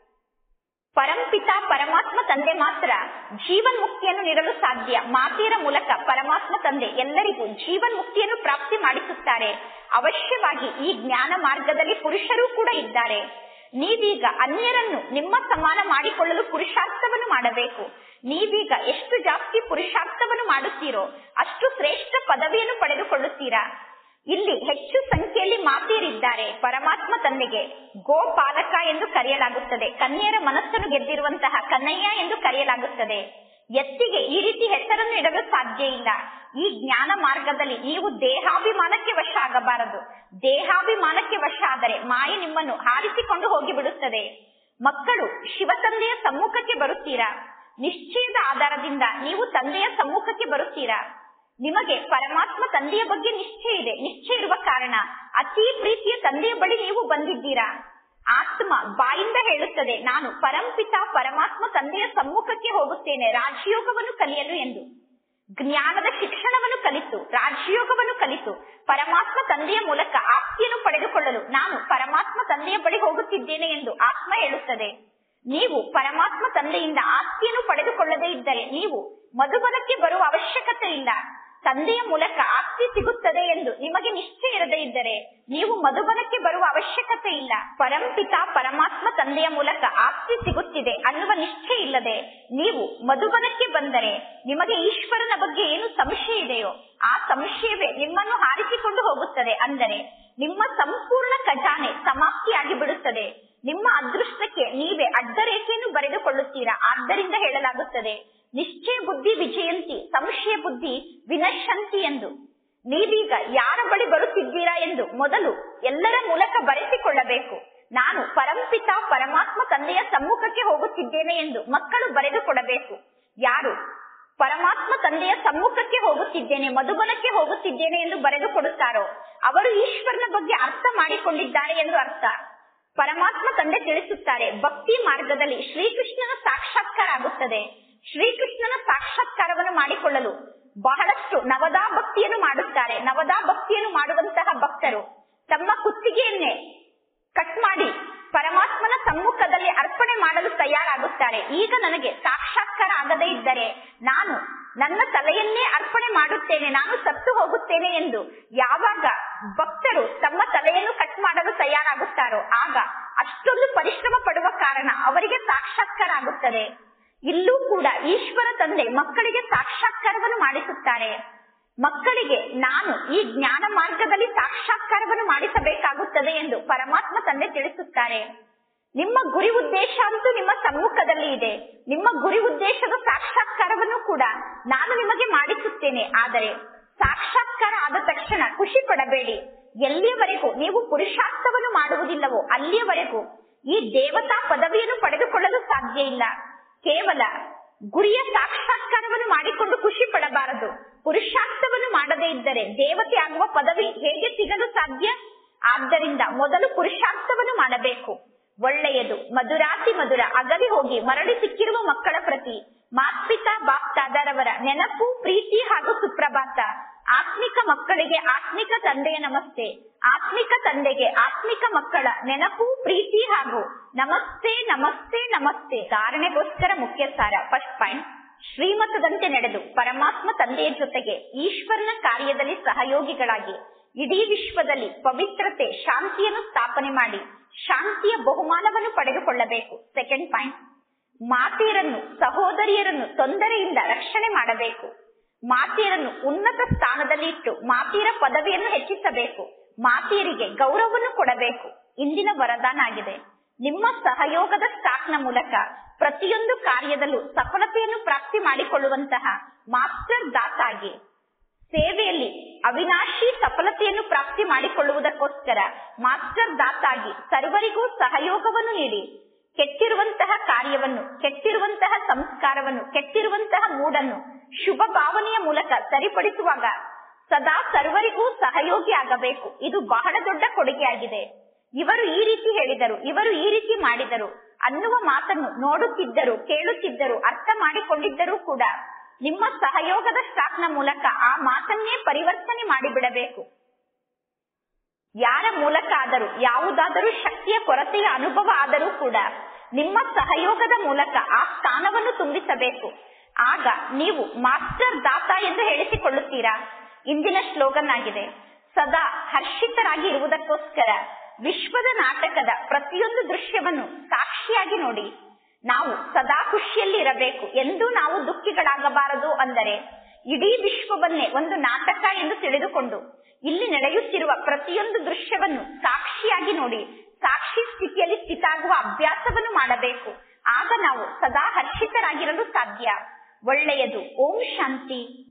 ಪರಂಪಿತ ಪರಮಾತ್ಮ ತಂದೆ ಮಾತ್ರ ಜೀವನ್ ಮುಕ್ತಿಯನ್ನು ನೀಡಲು ಸಾಧ್ಯ ಮಾತೆಯರ ಮೂಲಕ ಪರಮಾತ್ಮ ತಂದೆ ಎಲ್ಲರಿಗೂ ಜೀವನ್ ಮುಕ್ತಿಯನ್ನು ಪ್ರಾಪ್ತಿ ಮಾಡಿಸುತ್ತಾರೆ ಅವಶ್ಯವಾಗಿ ಈ ಜ್ಞಾನ ಮಾರ್ಗದಲ್ಲಿ ಪುರುಷರು ಕೂಡ ಇದ್ದಾರೆ ನೀವೀಗ ಅನ್ಯರನ್ನು ನಿಮ್ಮ ಸಮಾನ ಮಾಡಿಕೊಳ್ಳಲು ಪುರುಷಾರ್ಥವನ್ನು ಮಾಡಬೇಕು ನೀವೀಗ ಎಷ್ಟು ಜಾಸ್ತಿ ಪುರುಷಾರ್ಥವನ್ನು ಮಾಡುತ್ತೀರೋ ಅಷ್ಟು ಶ್ರೇಷ್ಠ ಪದವಿಯನ್ನು ಪಡೆದುಕೊಳ್ಳುತ್ತೀರಾ ಇಲ್ಲಿ ಹೆಚ್ಚು ಸಂಖ್ಯೆಯಲ್ಲಿ ಮಾತೆಯರಿದ್ದಾರೆ ಪರಮಾತ್ಮ ತಂದೆಗೆ ಗೋಪಾಲಕ ಎಂದು ಕರೆಯಲಾಗುತ್ತದೆ ಕನ್ಯೆಯರ ಮನಸ್ಸನ್ನು ಗೆದ್ದಿರುವಂತಹ ಕನ್ನಯ್ಯ ಎಂದು ಕರೆಯಲಾಗುತ್ತದೆ ಎತ್ತಿಗೆ ಈ ರೀತಿ ಹೆಸರನ್ನು ಇಡಲು ಸಾಧ್ಯ ಇಲ್ಲ ಈ ಜ್ಞಾನ ಮಾರ್ಗದಲ್ಲಿ ನೀವು ದೇಹಾಭಿಮಾನಕ್ಕೆ ವಶ ಆಗಬಾರದು ದೇಹಾಭಿಮಾನಕ್ಕೆ ವಶ ಆದರೆ ಮಾಯೆ ನಿಮ್ಮನ್ನು ಹಾರಿಸಿಕೊಂಡು ಹೋಗಿಬಿಡುತ್ತದೆ ಮಕ್ಕಳು ಶಿವ ತಂದೆಯ ಸಮ್ಮುಖಕ್ಕೆ ಬರುತ್ತೀರಾ ನಿಶ್ಚಯದ ಆಧಾರದಿಂದ ನೀವು ತಂದೆಯ ಸಮ್ಮುಖಕ್ಕೆ ಬರುತ್ತೀರಾ ನಿಮಗೆ ಪರಮಾತ್ಮ ತಂದೆಯ ಬಗ್ಗೆ ನಿಶ್ಚಯ ಇದೆ ನಿಶ್ಚಯ ಇರುವ ಕಾರಣ ಅತಿ ಪ್ರೀತಿಯ ತಂದೆಯ ಬಳಿ ನೀವು ಬಂದಿದ್ದೀರಾ ಆತ್ಮ ಬಾಯಿಂದ ಹೇಳುತ್ತದೆ ನಾನು ಪರಂಪಿತ ಪರಮಾತ್ಮ ತಂದೆಯ ಸಮ್ಮುಖಕ್ಕೆ ಹೋಗುತ್ತೇನೆ ರಾಜಯೋಗವನ್ನು ಕಲಿಯಲು ಎಂದು ಜ್ಞಾನದ ಶಿಕ್ಷಣವನ್ನು ಕಲಿತು ರಾಜಯೋಗವನ್ನು ಕಲಿತು ಪರಮಾತ್ಮ ತಂದೆಯ ಮೂಲಕ ಆಸ್ತಿಯನ್ನು ಪಡೆದುಕೊಳ್ಳಲು ನಾನು ಪರಮಾತ್ಮ ತಂದೆಯ ಬಳಿ ಹೋಗುತ್ತಿದ್ದೇನೆ ಎಂದು ಆತ್ಮ ಹೇಳುತ್ತದೆ ನೀವು ಪರಮಾತ್ಮ ತಂದೆಯಿಂದ ಆಸ್ತಿಯನ್ನು ಪಡೆದುಕೊಳ್ಳದೇ ಇದ್ದರೆ ನೀವು ಮಧುಬನಕ್ಕೆ ಬರುವ ಅವಶ್ಯಕತೆ ಇಲ್ಲ ತಂದೆಯ ಮೂಲಕ ಆಸ್ತಿ ಸಿಗುತ್ತದೆ ಎಂದು ನಿಮಗೆ ನಿಶ್ಚಯ ಇರದೇ ಇದ್ದರೆ ನೀವು ಮಧುಬನಕ್ಕೆ ಬರುವ ಅವಶ್ಯಕತೆ ಇಲ್ಲ ಪರಂಪಿತ ಪರಮಾತ್ಮ ತಂದೆಯ ಮೂಲಕ ಆಸ್ತಿ ಸಿಗುತ್ತಿದೆ ಅನ್ನುವ ನಿಶ್ಚಯ ಇಲ್ಲದೆ ನೀವು ಮಧುಬನಕ್ಕೆ ಬಂದರೆ ನಿಮಗೆ ಈಶ್ವರನ ಬಗ್ಗೆ ಏನು ಸಂಶಯ ಇದೆಯೋ ಆ ಸಂಶಯವೇ ನಿಮ್ಮನ್ನು ಹಾರಿಸಿಕೊಂಡು ಹೋಗುತ್ತದೆ ಅಂದರೆ ನಿಮ್ಮ ಸಂಪೂರ್ಣ ಖಜಾನೆ ಸಮಾಪ್ತಿಯಾಗಿ ಬಿಡುತ್ತದೆ ನಿಮ್ಮ ಅದೃಷ್ಟಕ್ಕೆ ನೀವೇ ಅಡ್ಡರೇಖೆಯನ್ನು ಬರೆದುಕೊಳ್ಳುತ್ತೀರಾ ಆದ್ದರಿಂದ ಹೇಳಲಾಗುತ್ತದೆ ನಿಶ್ಚಯ ಬುದ್ಧಿ ವಿಜಯಂತಿ ಸಂಶಯ ಬುದ್ಧಿ ವಿನಶಂತಿ ಎಂದು ನೀವೀಗ ಯಾರ ಬಳಿ ಬರುತ್ತಿದ್ದೀರಾ ಎಂದು ಮೊದಲು ಎಲ್ಲರ ಮೂಲಕ ಬರೆಸಿಕೊಳ್ಳಬೇಕು ನಾನು ಪರಂಪಿತ ಪರಮಾತ್ಮ ತಂದೆಯ ಸಮ್ಮುಖಕ್ಕೆ ಹೋಗುತ್ತಿದ್ದೇನೆ ಎಂದು ಮಕ್ಕಳು ಬರೆದುಕೊಡಬೇಕು ಯಾರು ಪರಮಾತ್ಮ ತಂದೆಯ ಸಮ್ಮುಖಕ್ಕೆ ಹೋಗುತ್ತಿದ್ದೇನೆ ಮಧುಬನಕ್ಕೆ ಹೋಗುತ್ತಿದ್ದೇನೆ ಎಂದು ಬರೆದು ಕೊಡುತ್ತಾರೋ ಅವರು ಈಶ್ವರನ ಬಗ್ಗೆ ಅರ್ಥ ಮಾಡಿಕೊಂಡಿದ್ದಾರೆ ಎಂದು ಅರ್ಥ ಪರಮಾತ್ಮ ತಂದೆ ತಿಳಿಸುತ್ತಾರೆ ಭಕ್ತಿ ಮಾರ್ಗದಲ್ಲಿ ಶ್ರೀಕೃಷ್ಣನ ಸಾಕ್ಷಾತ್ಕಾರ ಆಗುತ್ತದೆ ಶ್ರೀಕೃಷ್ಣನ ಸಾಕ್ಷಾತ್ಕಾರವನ್ನು ಮಾಡಿಕೊಳ್ಳಲು ಬಹಳಷ್ಟು ನವದಾ ಭಕ್ತಿಯನ್ನು ಮಾಡುತ್ತಾರೆ ನವದಾ ಭಕ್ತಿಯನ್ನು ಮಾಡುವಂತಹ ಭಕ್ತರು ತಮ್ಮ ಕುತ್ತಿಗೆಯನ್ನೇ ಕಟ್ ಮಾಡಿ ಪರಮಾತ್ಮನ ಸಮ್ಮುಖದಲ್ಲಿ ಅರ್ಪಣೆ ಮಾಡಲು ತಯಾರಾಗುತ್ತಾರೆ ಈಗ ನನಗೆ ಸಾಕ್ಷಾತ್ಕಾರ ಆಗದೇ ಇದ್ದರೆ ನಾನು ನನ್ನ ತಲೆಯನ್ನೇ ಅರ್ಪಣೆ ಮಾಡುತ್ತೇನೆ ನಾನು ಸತ್ತು ಹೋಗುತ್ತೇನೆ ಎಂದು ಯಾವಾಗ ಭಕ್ತರು ತಮ್ಮ ತಲೆಯನ್ನು ಕಟ್ ಮಾಡಲು ತಯಾರಾಗುತ್ತಾರೋ ಆಗ ಅಷ್ಟೊಂದು ಪರಿಶ್ರಮ ಪಡುವ ಕಾರಣ ಅವರಿಗೆ ಸಾಕ್ಷಾತ್ಕಾರ ಆಗುತ್ತದೆ ಇಲ್ಲೂ ಕೂಡ ಈಶ್ವರ ತಂದೆ ಮಕ್ಕಳಿಗೆ ಸಾಕ್ಷಾತ್ಕಾರವನ್ನು ಮಾಡಿಸುತ್ತಾರೆ ಮಕ್ಕಳಿಗೆ ನಾನು ಈ ಜ್ಞಾನ ಮಾರ್ಗದಲ್ಲಿ ಸಾಕ್ಷಾತ್ಕಾರವನ್ನು ಮಾಡಿಸಬೇಕಾಗುತ್ತದೆ ಎಂದು ಪರಮಾತ್ಮ ತಂದೆ ತಿಳಿಸುತ್ತಾರೆ ನಿಮ್ಮ ಗುರಿ ಉದ್ದೇಶ ಅಂತೂ ನಿಮ್ಮ ಸಮ್ಮುಖದಲ್ಲಿ ಇದೆ ನಿಮ್ಮ ಗುರಿ ಉದ್ದೇಶದ ಸಾಕ್ಷಾತ್ಕಾರವನ್ನು ಕೂಡ ನಾನು ನಿಮಗೆ ಮಾಡಿಸುತ್ತೇನೆ ಆದರೆ ಸಾಕ್ಷಾತ್ಕಾರ ಆದ ತಕ್ಷಣ ಖುಷಿ ಪಡಬೇಡಿ ಎಲ್ಲಿಯವರೆಗೂ ನೀವು ಪುರುಷಾರ್ಥವನ್ನು ಮಾಡುವುದಿಲ್ಲವೋ ಅಲ್ಲಿಯವರೆಗೂ ಈ ದೇವತಾ ಪದವಿಯನ್ನು ಪಡೆದುಕೊಳ್ಳಲು ಸಾಧ್ಯ ಇಲ್ಲ ಕೇವಲ ಗುರಿಯ ಸಾಕ್ಷಾತ್ಕಾರವನ್ನು ಮಾಡಿಕೊಂಡು ಖುಷಿ ಪಡಬಾರದು ಪುರುಷಾರ್ಥವನ್ನು ಮಾಡದೇ ಇದ್ದರೆ ದೇವತೆ ಆಗುವ ಪದವಿ ಹೇಗೆ ಸಿಗಲು ಸಾಧ್ಯ ಆದ್ದರಿಂದ ಮೊದಲು ಪುರುಷಾರ್ಥವನ್ನು ಮಾಡಬೇಕು ಒಳ್ಳೆಯದು ಮಧುರಾತಿ ಮಧುರ ಅಗಲಿ ಹೋಗಿ ಮರಳಿ ಸಿಕ್ಕಿರುವ ಮಕ್ಕಳ ಪ್ರತಿ ಮಾತ್ಪಿತಾ ಬಾಪ್ತಾದರವರ ನೆನಪು ಪ್ರೀತಿ ಹಾಗೂ ಸುಪ್ರಭಾತ ಆತ್ಮಿಕ ಮಕ್ಕಳಿಗೆ ಆತ್ಮಿಕ ತಂದೆಯ ನಮಸ್ತೆ ಆತ್ಮಿಕ ತಂದೆಗೆ ಆತ್ಮಿಕ ಮಕ್ಕಳ ನೆನಪು ಪ್ರೀತಿ ಹಾಗೂ ನಮಸ್ತೆ ನಮಸ್ತೆ ನಮಸ್ತೆ ಧಾರಣೆಗೋಸ್ಕರ ಮುಖ್ಯ ಸಾರ ಫಸ್ಟ್ ಪಾಯಿಂಟ್ ಶ್ರೀಮತದಂತೆ ನಡೆದು ಪರಮಾತ್ಮ ತಂದೆಯ ಜೊತೆಗೆ ಈಶ್ವರನ ಕಾರ್ಯದಲ್ಲಿ ಸಹಯೋಗಿಗಳಾಗಿ ಇಡೀ ವಿಶ್ವದಲ್ಲಿ ಪವಿತ್ರತೆ ಶಾಂತಿಯನ್ನು ಸ್ಥಾಪನೆ ಮಾಡಿ ಶಾಂತಿಯ ಬಹುಮಾನವನ್ನು ಪಡೆದುಕೊಳ್ಳಬೇಕು ಸೆಕೆಂಡ್ ಪಾಯಿಂಟ್ ಮಾತೆಯರನ್ನು ಸಹೋದರಿಯರನ್ನು ತೊಂದರೆಯಿಂದ ರಕ್ಷಣೆ ಮಾಡಬೇಕು ಮಾತೆಯರನ್ನು ಉನ್ನತ ಸ್ಥಾನದಲ್ಲಿ ಇಟ್ಟು ಮಾತೆಯರ ಪದವಿಯನ್ನು ಹೆಚ್ಚಿಸಬೇಕು ಮಾತೆಯರಿಗೆ ಗೌರವವನ್ನು ಕೊಡಬೇಕು ಇಂದಿನ ವರದಾನ ಆಗಿದೆ ನಿಮ್ಮ ಸಹಯೋಗದ ಸ್ಟಾಕ್ನ ಮೂಲಕ ಪ್ರತಿಯೊಂದು ಕಾರ್ಯದಲ್ಲೂ ಸಫಲತೆಯನ್ನು ಪ್ರಾಪ್ತಿ ಮಾಡಿಕೊಳ್ಳುವಂತಹ ಮಾಸ್ಟರ್ ದಾತಾಗಿ ಸೇವೆಯಲ್ಲಿ ಅವಿನಾಶಿ ಸಫಲತೆಯನ್ನು ಪ್ರಾಪ್ತಿ ಮಾಡಿಕೊಳ್ಳುವುದಕ್ಕೋಸ್ಕರ ಮಾಸ್ಟರ್ ದಾತಾಗಿ ಸರ್ವರಿಗೂ ಸಹಯೋಗವನ್ನು ನೀಡಿ ಕೆಟ್ಟಿರುವಂತಹ ಕಾರ್ಯವನ್ನು ಕೆಟ್ಟಿರುವಂತಹ ಸಂಸ್ಕಾರವನ್ನು ಕೆಟ್ಟಿರುವಂತಹ ಮೂಡನ್ನು ಶುಭ ಭಾವನೆಯ ಮೂಲಕ ಸರಿಪಡಿಸುವಾಗ ಸದಾ ಸರ್ವರಿಗೂ ಸಹಯೋಗಿ ಆಗಬೇಕು ಇದು ಬಹಳ ದೊಡ್ಡ ಕೊಡುಗೆಯಾಗಿದೆ ಇವರು ಈ ರೀತಿ ಹೇಳಿದರು ಇವರು ಈ ರೀತಿ ಮಾಡಿದರು ಅನ್ನುವ ಮಾತನ್ನು ನೋಡುತ್ತಿದ್ದರು ಕೇಳುತ್ತಿದ್ದರು ಅರ್ಥ ಮಾಡಿಕೊಂಡಿದ್ದರೂ ಕೂಡ ನಿಮ್ಮ ಸಹಯೋಗದ ಸ್ಟಾಕ್ನ ಮೂಲಕ ಆ ಮಾತನ್ನೇ ಪರಿವರ್ತನೆ ಮಾಡಿಬಿಡಬೇಕು ಯಾರ ಮೂಲಕ ಆದರೂ ಯಾವುದಾದರೂ ಶಕ್ತಿಯ ಕೊರತೆಯ ಅನುಭವ ಆದರೂ ಕೂಡ ನಿಮ್ಮ ಸಹಯೋಗದ ಮೂಲಕ ಆ ಸ್ಥಾನವನ್ನು ತುಂಬಿಸಬೇಕು ಆಗ ನೀವು ಮಾಸ್ಟರ್ ದಾತ ಎಂದು ಹೇಳಿಸಿಕೊಳ್ಳುತ್ತೀರಾ ಇಂದಿನ ಸ್ಲೋಗನ್ ಆಗಿದೆ ಸದಾ ಹರ್ಷಿತರಾಗಿ ಇರುವುದಕ್ಕೋಸ್ಕರ ವಿಶ್ವದ ನಾಟಕದ ಪ್ರತಿಯೊಂದು ದೃಶ್ಯವನ್ನು ಸಾಕ್ಷಿಯಾಗಿ ನೋಡಿ ನಾವು ಸದಾ ಖುಷಿಯಲ್ಲಿ ಇರಬೇಕು ಎಂದು ನಾವು ದುಃಖಿಗಳಾಗಬಾರದು ಅಂದರೆ ಇಡೀ ವಿಶ್ವವನ್ನೇ ಒಂದು ನಾಟಕ ಎಂದು ತಿಳಿದುಕೊಂಡು ಇಲ್ಲಿ ನಡೆಯುತ್ತಿರುವ ಪ್ರತಿಯೊಂದು ದೃಶ್ಯವನ್ನು ಸಾಕ್ಷಿಯಾಗಿ ನೋಡಿ ಸಾಕ್ಷಿ ಸ್ಥಿತಿಯಲ್ಲಿ ಸ್ಥಿತಾಗುವ ಅಭ್ಯಾಸವನ್ನು ಮಾಡಬೇಕು ಆಗ ನಾವು ಸದಾ ಹರ್ಷಿತರಾಗಿರಲು ಸಾಧ್ಯ ಒಳ್ಳೆಯದು ಓಂ ಶಾಂತಿ